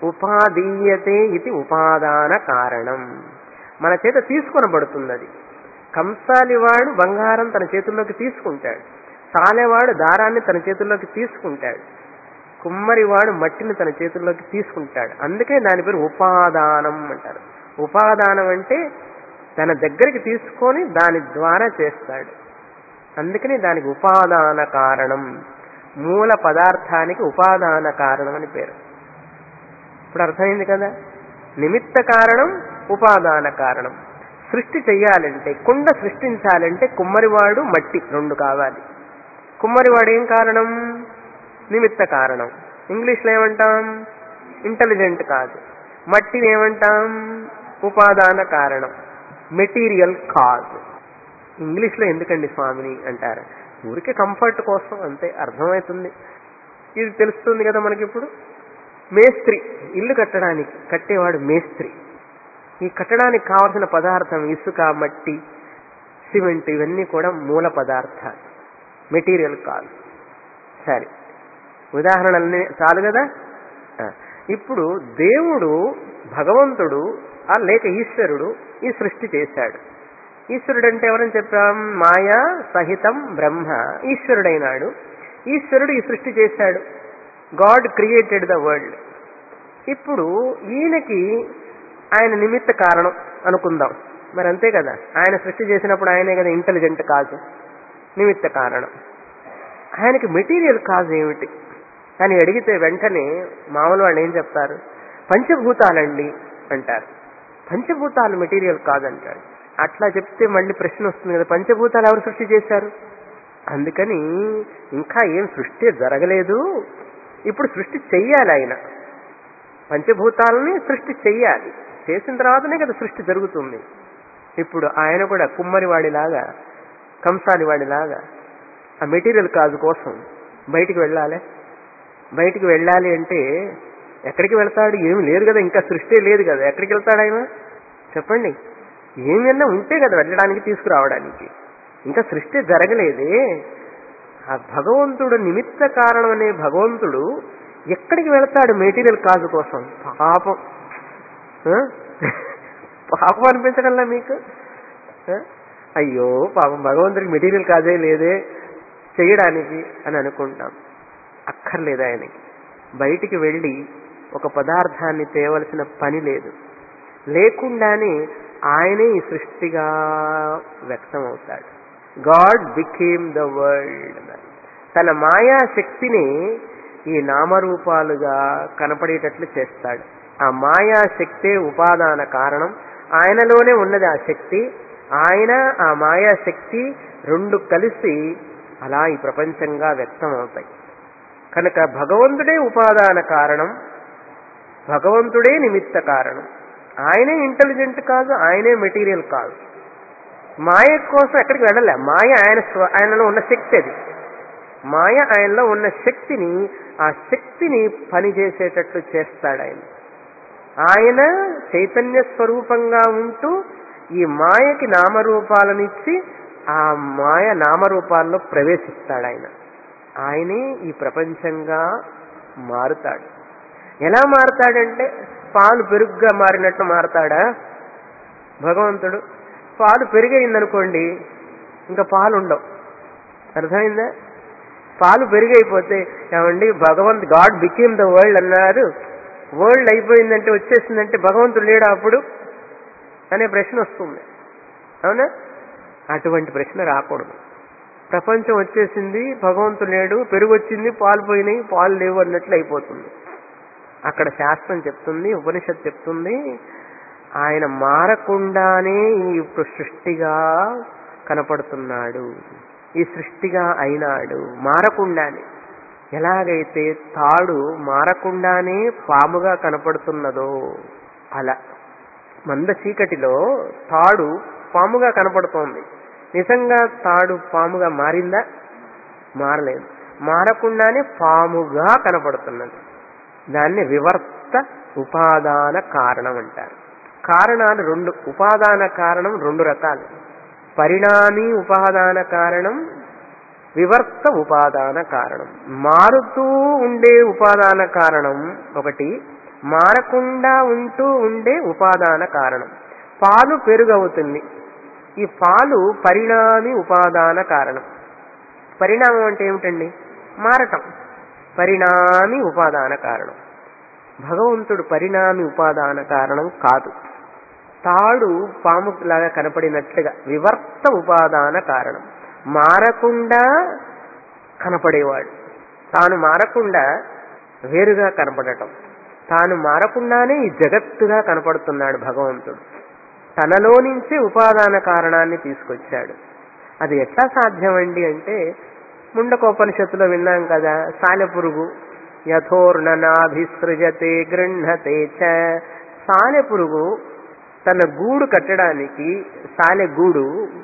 ఉపాదీయతే ఇది ఉపాదాన కారణం మన చేత తీసుకొనబడుతుంది అది కంసాలివాడు బంగారం తన చేతుల్లోకి తీసుకుంటాడు సాలెవాడు దారాన్ని తన చేతుల్లోకి తీసుకుంటాడు కుమ్మరివాడు మట్టిని తన చేతుల్లోకి తీసుకుంటాడు అందుకే దాని పేరు ఉపాదానం అంటారు ఉపాదానం అంటే తన దగ్గరికి తీసుకొని దాని ద్వారా చేస్తాడు అందుకని దానికి ఉపాదాన కారణం మూల పదార్థానికి ఉపాదాన కారణం అని పేరు ఇప్పుడు అర్థమైంది కదా నిమిత్త కారణం ఉపాదాన కారణం సృష్టి చెయ్యాలంటే కుండ సృష్టించాలంటే కుమ్మరివాడు మట్టి రెండు కావాలి కుమ్మరివాడు ఏం కారణం నిమిత్త కారణం ఇంగ్లీష్లో ఏమంటాం ఇంటెలిజెంట్ కాదు మట్టిని ఏమంటాం ఉపాదాన కారణం మెటీరియల్ కాజ్ ఇంగ్లీష్లో ఎందుకండి స్వామిని అంటారు ఊరికే కంఫర్ట్ కోసం అంతే అర్థమవుతుంది ఇది తెలుస్తుంది కదా మనకి ఇప్పుడు మేస్త్రి ఇల్లు కట్టడానికి కట్టేవాడు మేస్త్రి ఈ కట్టడానికి కావలసిన పదార్థం ఇసుక మట్టి సిమెంట్ ఇవన్నీ కూడా మూల పదార్థాలు మెటీరియల్ కాదు సరే ఉదాహరణలన్నీ చాలు కదా ఆ, ఇప్పుడు దేవుడు భగవంతుడు ఆ లేక ఈశ్వరుడు ఈ సృష్టి చేశాడు ఈశ్వరుడు అంటే ఎవరని చెప్పాం మాయా సహితం బ్రహ్మ ఈశ్వరుడైనాడు ఈశ్వరుడు ఈ సృష్టి చేశాడు గాడ్ క్రియేటెడ్ ద వరల్డ్ ఇప్పుడు ఈయనకి ఆయన నిమిత్త కారణం అనుకుందాం మరి అంతే కదా ఆయన సృష్టి చేసినప్పుడు ఆయనే కదా ఇంటెలిజెంట్ కాజు నిమిత్త కారణం ఆయనకి మెటీరియల్ కాజ్ ఏమిటి అని అడిగితే వెంటనే మామూలు వాళ్ళు ఏం చెప్తారు పంచభూతాలండి అంటారు పంచభూతాలు మెటీరియల్ కాదంటాడు అట్లా చెప్తే మళ్ళీ ప్రశ్న వస్తుంది కదా పంచభూతాలు ఎవరు సృష్టి చేశారు అందుకని ఇంకా ఏం సృష్టి జరగలేదు ఇప్పుడు సృష్టి చెయ్యాలి ఆయన పంచభూతాలని సృష్టి చెయ్యాలి చేసిన తర్వాతనే కదా సృష్టి జరుగుతుంది ఇప్పుడు ఆయన కూడా కుమ్మరివాడిలాగా కంసాలివాడిలాగా ఆ మెటీరియల్ కాజు కోసం బయటికి వెళ్ళాలి బయటికి వెళ్ళాలి అంటే ఎక్కడికి వెళ్తాడు ఏమి లేదు కదా ఇంకా సృష్టి లేదు కదా ఎక్కడికి వెళ్తాడు ఆయన చెప్పండి ఏమైనా ఉంటే కదా వెళ్ళడానికి తీసుకురావడానికి ఇంకా సృష్టి జరగలేదే ఆ భగవంతుడు నిమిత్త కారణం అనే భగవంతుడు ఎక్కడికి వెళ్తాడు మెటీరియల్ కాజు కోసం పాపం ఆ? పాపం అనిపించగలరా మీకు ఆ? అయ్యో పాపం భగవంతుడికి మెటీరియల్ కాజే లేదే చేయడానికి అని అనుకుంటాం అక్కర్లేదు ఆయనకి బయటికి వెళ్ళి ఒక పదార్థాన్ని తేవలసిన పని లేదు లేకుండానే ఆయనే ఈ సృష్టిగా వ్యక్తం అవుతాడు గాడ్ బికేమ్ ద వరల్డ్ తన మాయా శక్తిని ఈ నామరూపాలుగా కనపడేటట్లు చేస్తాడు ఆ మాయా శక్తే ఉపాదాన కారణం ఆయనలోనే ఉన్నది ఆ శక్తి ఆయన ఆ మాయాశక్తి రెండు కలిసి అలా ఈ ప్రపంచంగా వ్యక్తం అవుతాయి కనుక భగవంతుడే ఉపాదాన కారణం భగవంతుడే నిమిత్త కారణం ఆయనే ఇంటెలిజెంట్ కాదు ఆయనే మెటీరియల్ కాదు మాయ కోసం ఎక్కడికి వెళ్ళలే మాయ ఆయన స్వ- ఆయనలో ఉన్న శక్తి అది మాయ ఆయనలో ఉన్న శక్తిని ఆ శక్తిని పనిచేసేటట్లు చేస్తాడు ఆయన ఆయన చైతన్య స్వరూపంగా ఉంటూ ఈ మాయకి నామరూపాలనిచ్చి ఆ మాయ నామరూపాల్లో ప్రవేశిస్తాడు ఆయన ఆయనే ఈ ప్రపంచంగా మారుతాడు ఎలా మారుతాడంటే పాలు పెరుగుగా మారినట్టు మారతాడా భగవంతుడు పాలు పెరిగైందనుకోండి ఇంకా పాలు ఉండవు అర్థమైందా పాలు పెరిగైపోతే ఏమండి భగవంత్ గాడ్ బికేమ్ ద వరల్డ్ అన్నారు వరల్డ్ అయిపోయిందంటే వచ్చేసిందంటే భగవంతుడు లేడా అప్పుడు అనే ప్రశ్న వస్తుంది అవునా అటువంటి ప్రశ్న రాకూడదు ప్రపంచం వచ్చేసింది భగవంతుడు లేడు పెరుగు వచ్చింది పాలు పోయినాయి పాలు లేవు అన్నట్లు అయిపోతుంది అక్కడ శాస్త్రం చెప్తుంది ఉపనిషత్ చెప్తుంది ఆయన మారకుండానే ఈ సృష్టిగా కనపడుతున్నాడు ఈ సృష్టిగా అయినాడు మారకుండానే ఎలాగైతే తాడు మారకుండానే పాముగా కనపడుతున్నదో అలా మంద చీకటిలో తాడు పాముగా కనపడుతోంది నిజంగా తాడు పాముగా మారిందా మారలేదు మారకుండానే పాముగా కనపడుతున్నది దాన్ని వివర్త ఉపాదాన కారణం అంటారు కారణాలు రెండు ఉపాదాన కారణం రెండు రకాలు పరిణామి ఉపాదాన కారణం వివర్త ఉపాదాన కారణం మారుతూ ఉండే ఉపాదాన కారణం ఒకటి మారకుండా ఉంటూ ఉండే ఉపాదాన కారణం పాలు పెరుగవుతుంది ఈ పాలు పరిణామి ఉపాదాన కారణం పరిణామం అంటే ఏమిటండి మారటం పరిణామి ఉపాదాన కారణం భగవంతుడు పరిణామి ఉపాదాన కారణం కాదు తాడు పాములాగా కనపడినట్లుగా వివర్త ఉపాదాన కారణం మారకుండా కనపడేవాడు తాను మారకుండా వేరుగా కనపడటం తాను మారకుండానే ఈ జగత్తుగా కనపడుతున్నాడు భగవంతుడు తనలో నుంచే ఉపాదాన కారణాన్ని తీసుకొచ్చాడు అది ఎట్లా సాధ్యమండి అంటే ముండకోపనిషత్తులో విన్నాం కదా సాలెపురుగు యథోర్ణనాభిసృజతే గృహతే చ సాలెపురుగు తన గూడు కట్టడానికి సాలె గూడు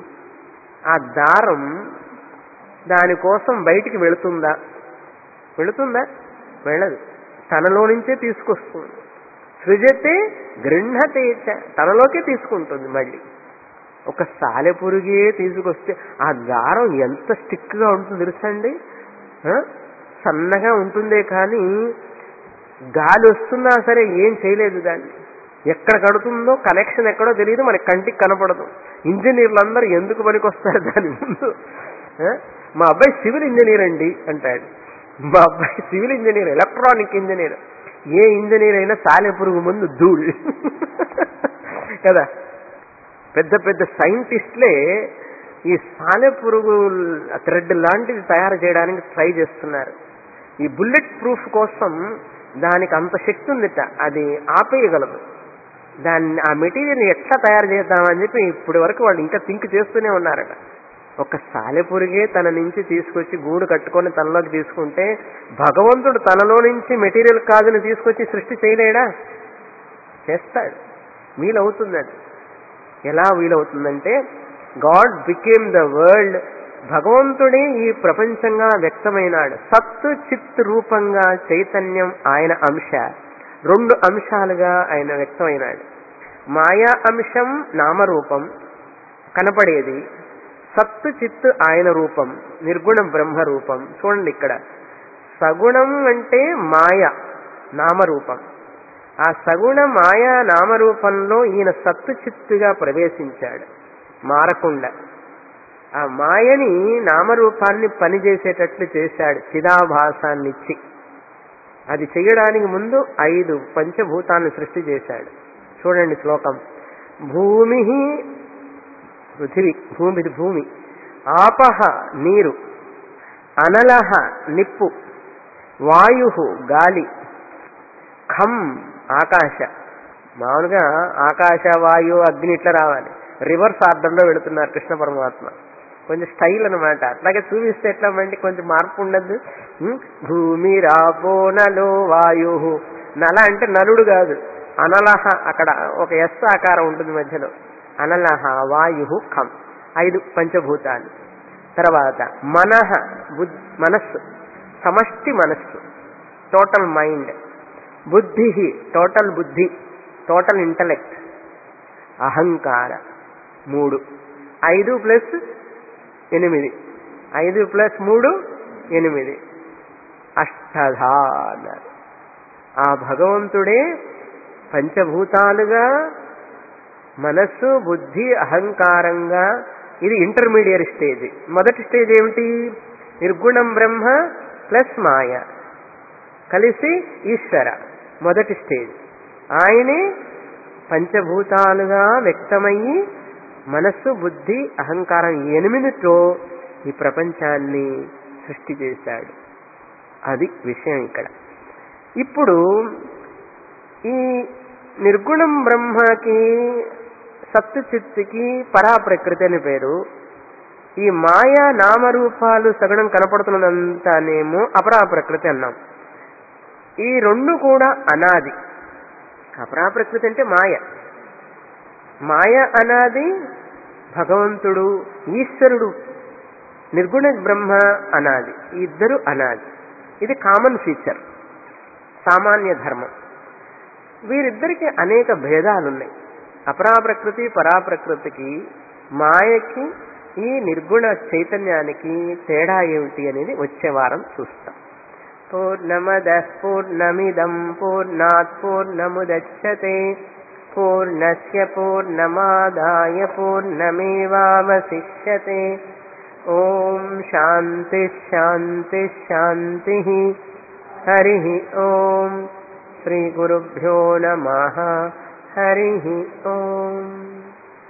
ఆ దారం దానికోసం బయటికి వెళుతుందా వెళుతుందా వెళ్ళదు తనలో నుంచే తీసుకొస్తుంది సృజతే గృహతే చ తనలోకే తీసుకుంటుంది మళ్ళీ ఒక సాలెపురుగే తీసుకొస్తే ఆ దారం ఎంత స్టిక్గా ఉంటుందో తెలుసండి ఆ? సన్నగా ఉంటుందే కానీ గాలి వస్తున్నా సరే ఏం చేయలేదు దాన్ని ఎక్కడ కడుతుందో కనెక్షన్ ఎక్కడో తెలియదు మనకి కంటికి కనపడదు ఇంజనీర్లు అందరూ ఎందుకు పనికొస్తారు దాని ముందు ఆ? మా అబ్బాయి సివిల్ ఇంజనీర్ అండి అంటాడు మా అబ్బాయి సివిల్ ఇంజనీర్ ఎలక్ట్రానిక్ ఇంజనీర్ ఏ ఇంజనీర్ అయినా సాలె పురుగు ముందు ధూళి కదా పెద్ద పెద్ద సైంటిస్ట్లే ఈ సాలెపురుగు థ్రెడ్ లాంటిది తయారు చేయడానికి ట్రై చేస్తున్నారు ఈ బుల్లెట్ ప్రూఫ్ కోసం దానికి అంత శక్తి ఉందిట అది ఆపేయగలదు దాన్ని ఆ మెటీరియల్ ఎట్లా తయారు చేద్దామని చెప్పి ఇప్పటి వరకు వాళ్ళు ఇంకా థింక్ చేస్తూనే ఉన్నారట ఒక సాలెపురిగే తన నుంచి తీసుకొచ్చి గూడు కట్టుకొని తనలోకి తీసుకుంటే భగవంతుడు తనలో నుంచి మెటీరియల్ కాదుని తీసుకొచ్చి సృష్టి చేయలేడా చేస్తాడు వీలవుతుంది అది ఎలా వీలవుతుందంటే గాడ్ బికేమ్ ద వరల్డ్ భగవంతుడే ఈ ప్రపంచంగా వ్యక్తమైనాడు సత్తు చిత్ రూపంగా చైతన్యం ఆయన అంశ రెండు అంశాలుగా ఆయన వ్యక్తమైనాడు మాయా అంశం నామరూపం కనపడేది సత్తు చిత్తు ఆయన రూపం నిర్గుణ బ్రహ్మ రూపం చూడండి ఇక్కడ సగుణం అంటే మాయ నామరూపం ఆ సగుణ మాయా నామరూపంలో ఈయన సత్తు చిత్తుగా ప్రవేశించాడు మారకుండా ఆ మాయని నామరూపాన్ని పనిచేసేటట్లు చేశాడు చిదాభాసాన్నిచ్చి అది చేయడానికి ముందు ఐదు పంచభూతాలను సృష్టి చేశాడు చూడండి శ్లోకం భూమి పృథివీ భూమిది భూమి ఆపహ నీరు అనలహ నిప్పు వాయు గాలి ఖం ఆకాశ మామూలుగా ఆకాశ వాయు అగ్ని ఇట్లా రావాలి రివర్స్ ఆర్డర్లో వెళుతున్నారు కృష్ణ పరమాత్మ కొంచెం స్టైల్ అనమాట అట్లాగే చూపిస్తే ఎట్లా అంటే కొంచెం మార్పు ఉండద్దు ఉం? భూమి రాపో నలో వాయు నల అంటే నలుడు కాదు అనలహ అక్కడ ఒక ఎస్ ఆకారం ఉంటుంది మధ్యలో అనలహ వాయు ఖం ఐదు పంచభూతాలు తర్వాత మనహ బుద్ మనస్సు సమష్టి మనస్సు టోటల్ మైండ్ బుద్ధి టోటల్ బుద్ధి టోటల్ ఇంటలెక్ట్ అహంకార మూడు ఐదు ప్లస్ ఎనిమిది ఐదు ప్లస్ మూడు ఎనిమిది అష్టధా అన్నారు ఆ భగవంతుడే పంచభూతాలుగా మనస్సు బుద్ధి అహంకారంగా ఇది ఇంటర్మీడియట్ స్టేజ్ మొదటి స్టేజ్ ఏమిటి నిర్గుణం బ్రహ్మ ప్లస్ మాయ కలిసి ఈశ్వర మొదటి స్టేజ్ ఆయనే పంచభూతాలుగా వ్యక్తమయ్యి మనస్సు బుద్ధి అహంకారం ఈ ఎనిమిదితో ఈ ప్రపంచాన్ని సృష్టి చేశాడు అది విషయం ఇక్కడ ఇప్పుడు ఈ నిర్గుణం బ్రహ్మకి సత్తు చిత్తుకి పరాప్రకృతి అని పేరు ఈ మాయా నామరూపాలు సగడం కనపడుతున్నదంతానేమో అపరాప్రకృతి అన్నాం ఈ రెండు కూడా అనాది అపరాప్రకృతి అంటే మాయ మాయ అనాది భగవంతుడు ఈశ్వరుడు నిర్గుణ బ్రహ్మ అనాది ఈ ఇద్దరు అనాది ఇది కామన్ ఫీచర్ సామాన్య ధర్మం వీరిద్దరికి అనేక భేదాలున్నాయి అపరాప్రకృతి పరాప్రకృతికి మాయకి ఈ నిర్గుణ చైతన్యానికి తేడా ఏమిటి అనేది వచ్చే వారం చూస్తాం పూర్ణమద పూర్ణమిదం పూర్ణాత్ పూర్ణముదచ్చతే పూర్ణస్య పూర్ణమాదాయ పూర్ణమేవావశిష్యతే ఓం శాంతి శాంతి శాంతి హరి ఓం శ్రీ గురుభ్యో నమ హరి ఓం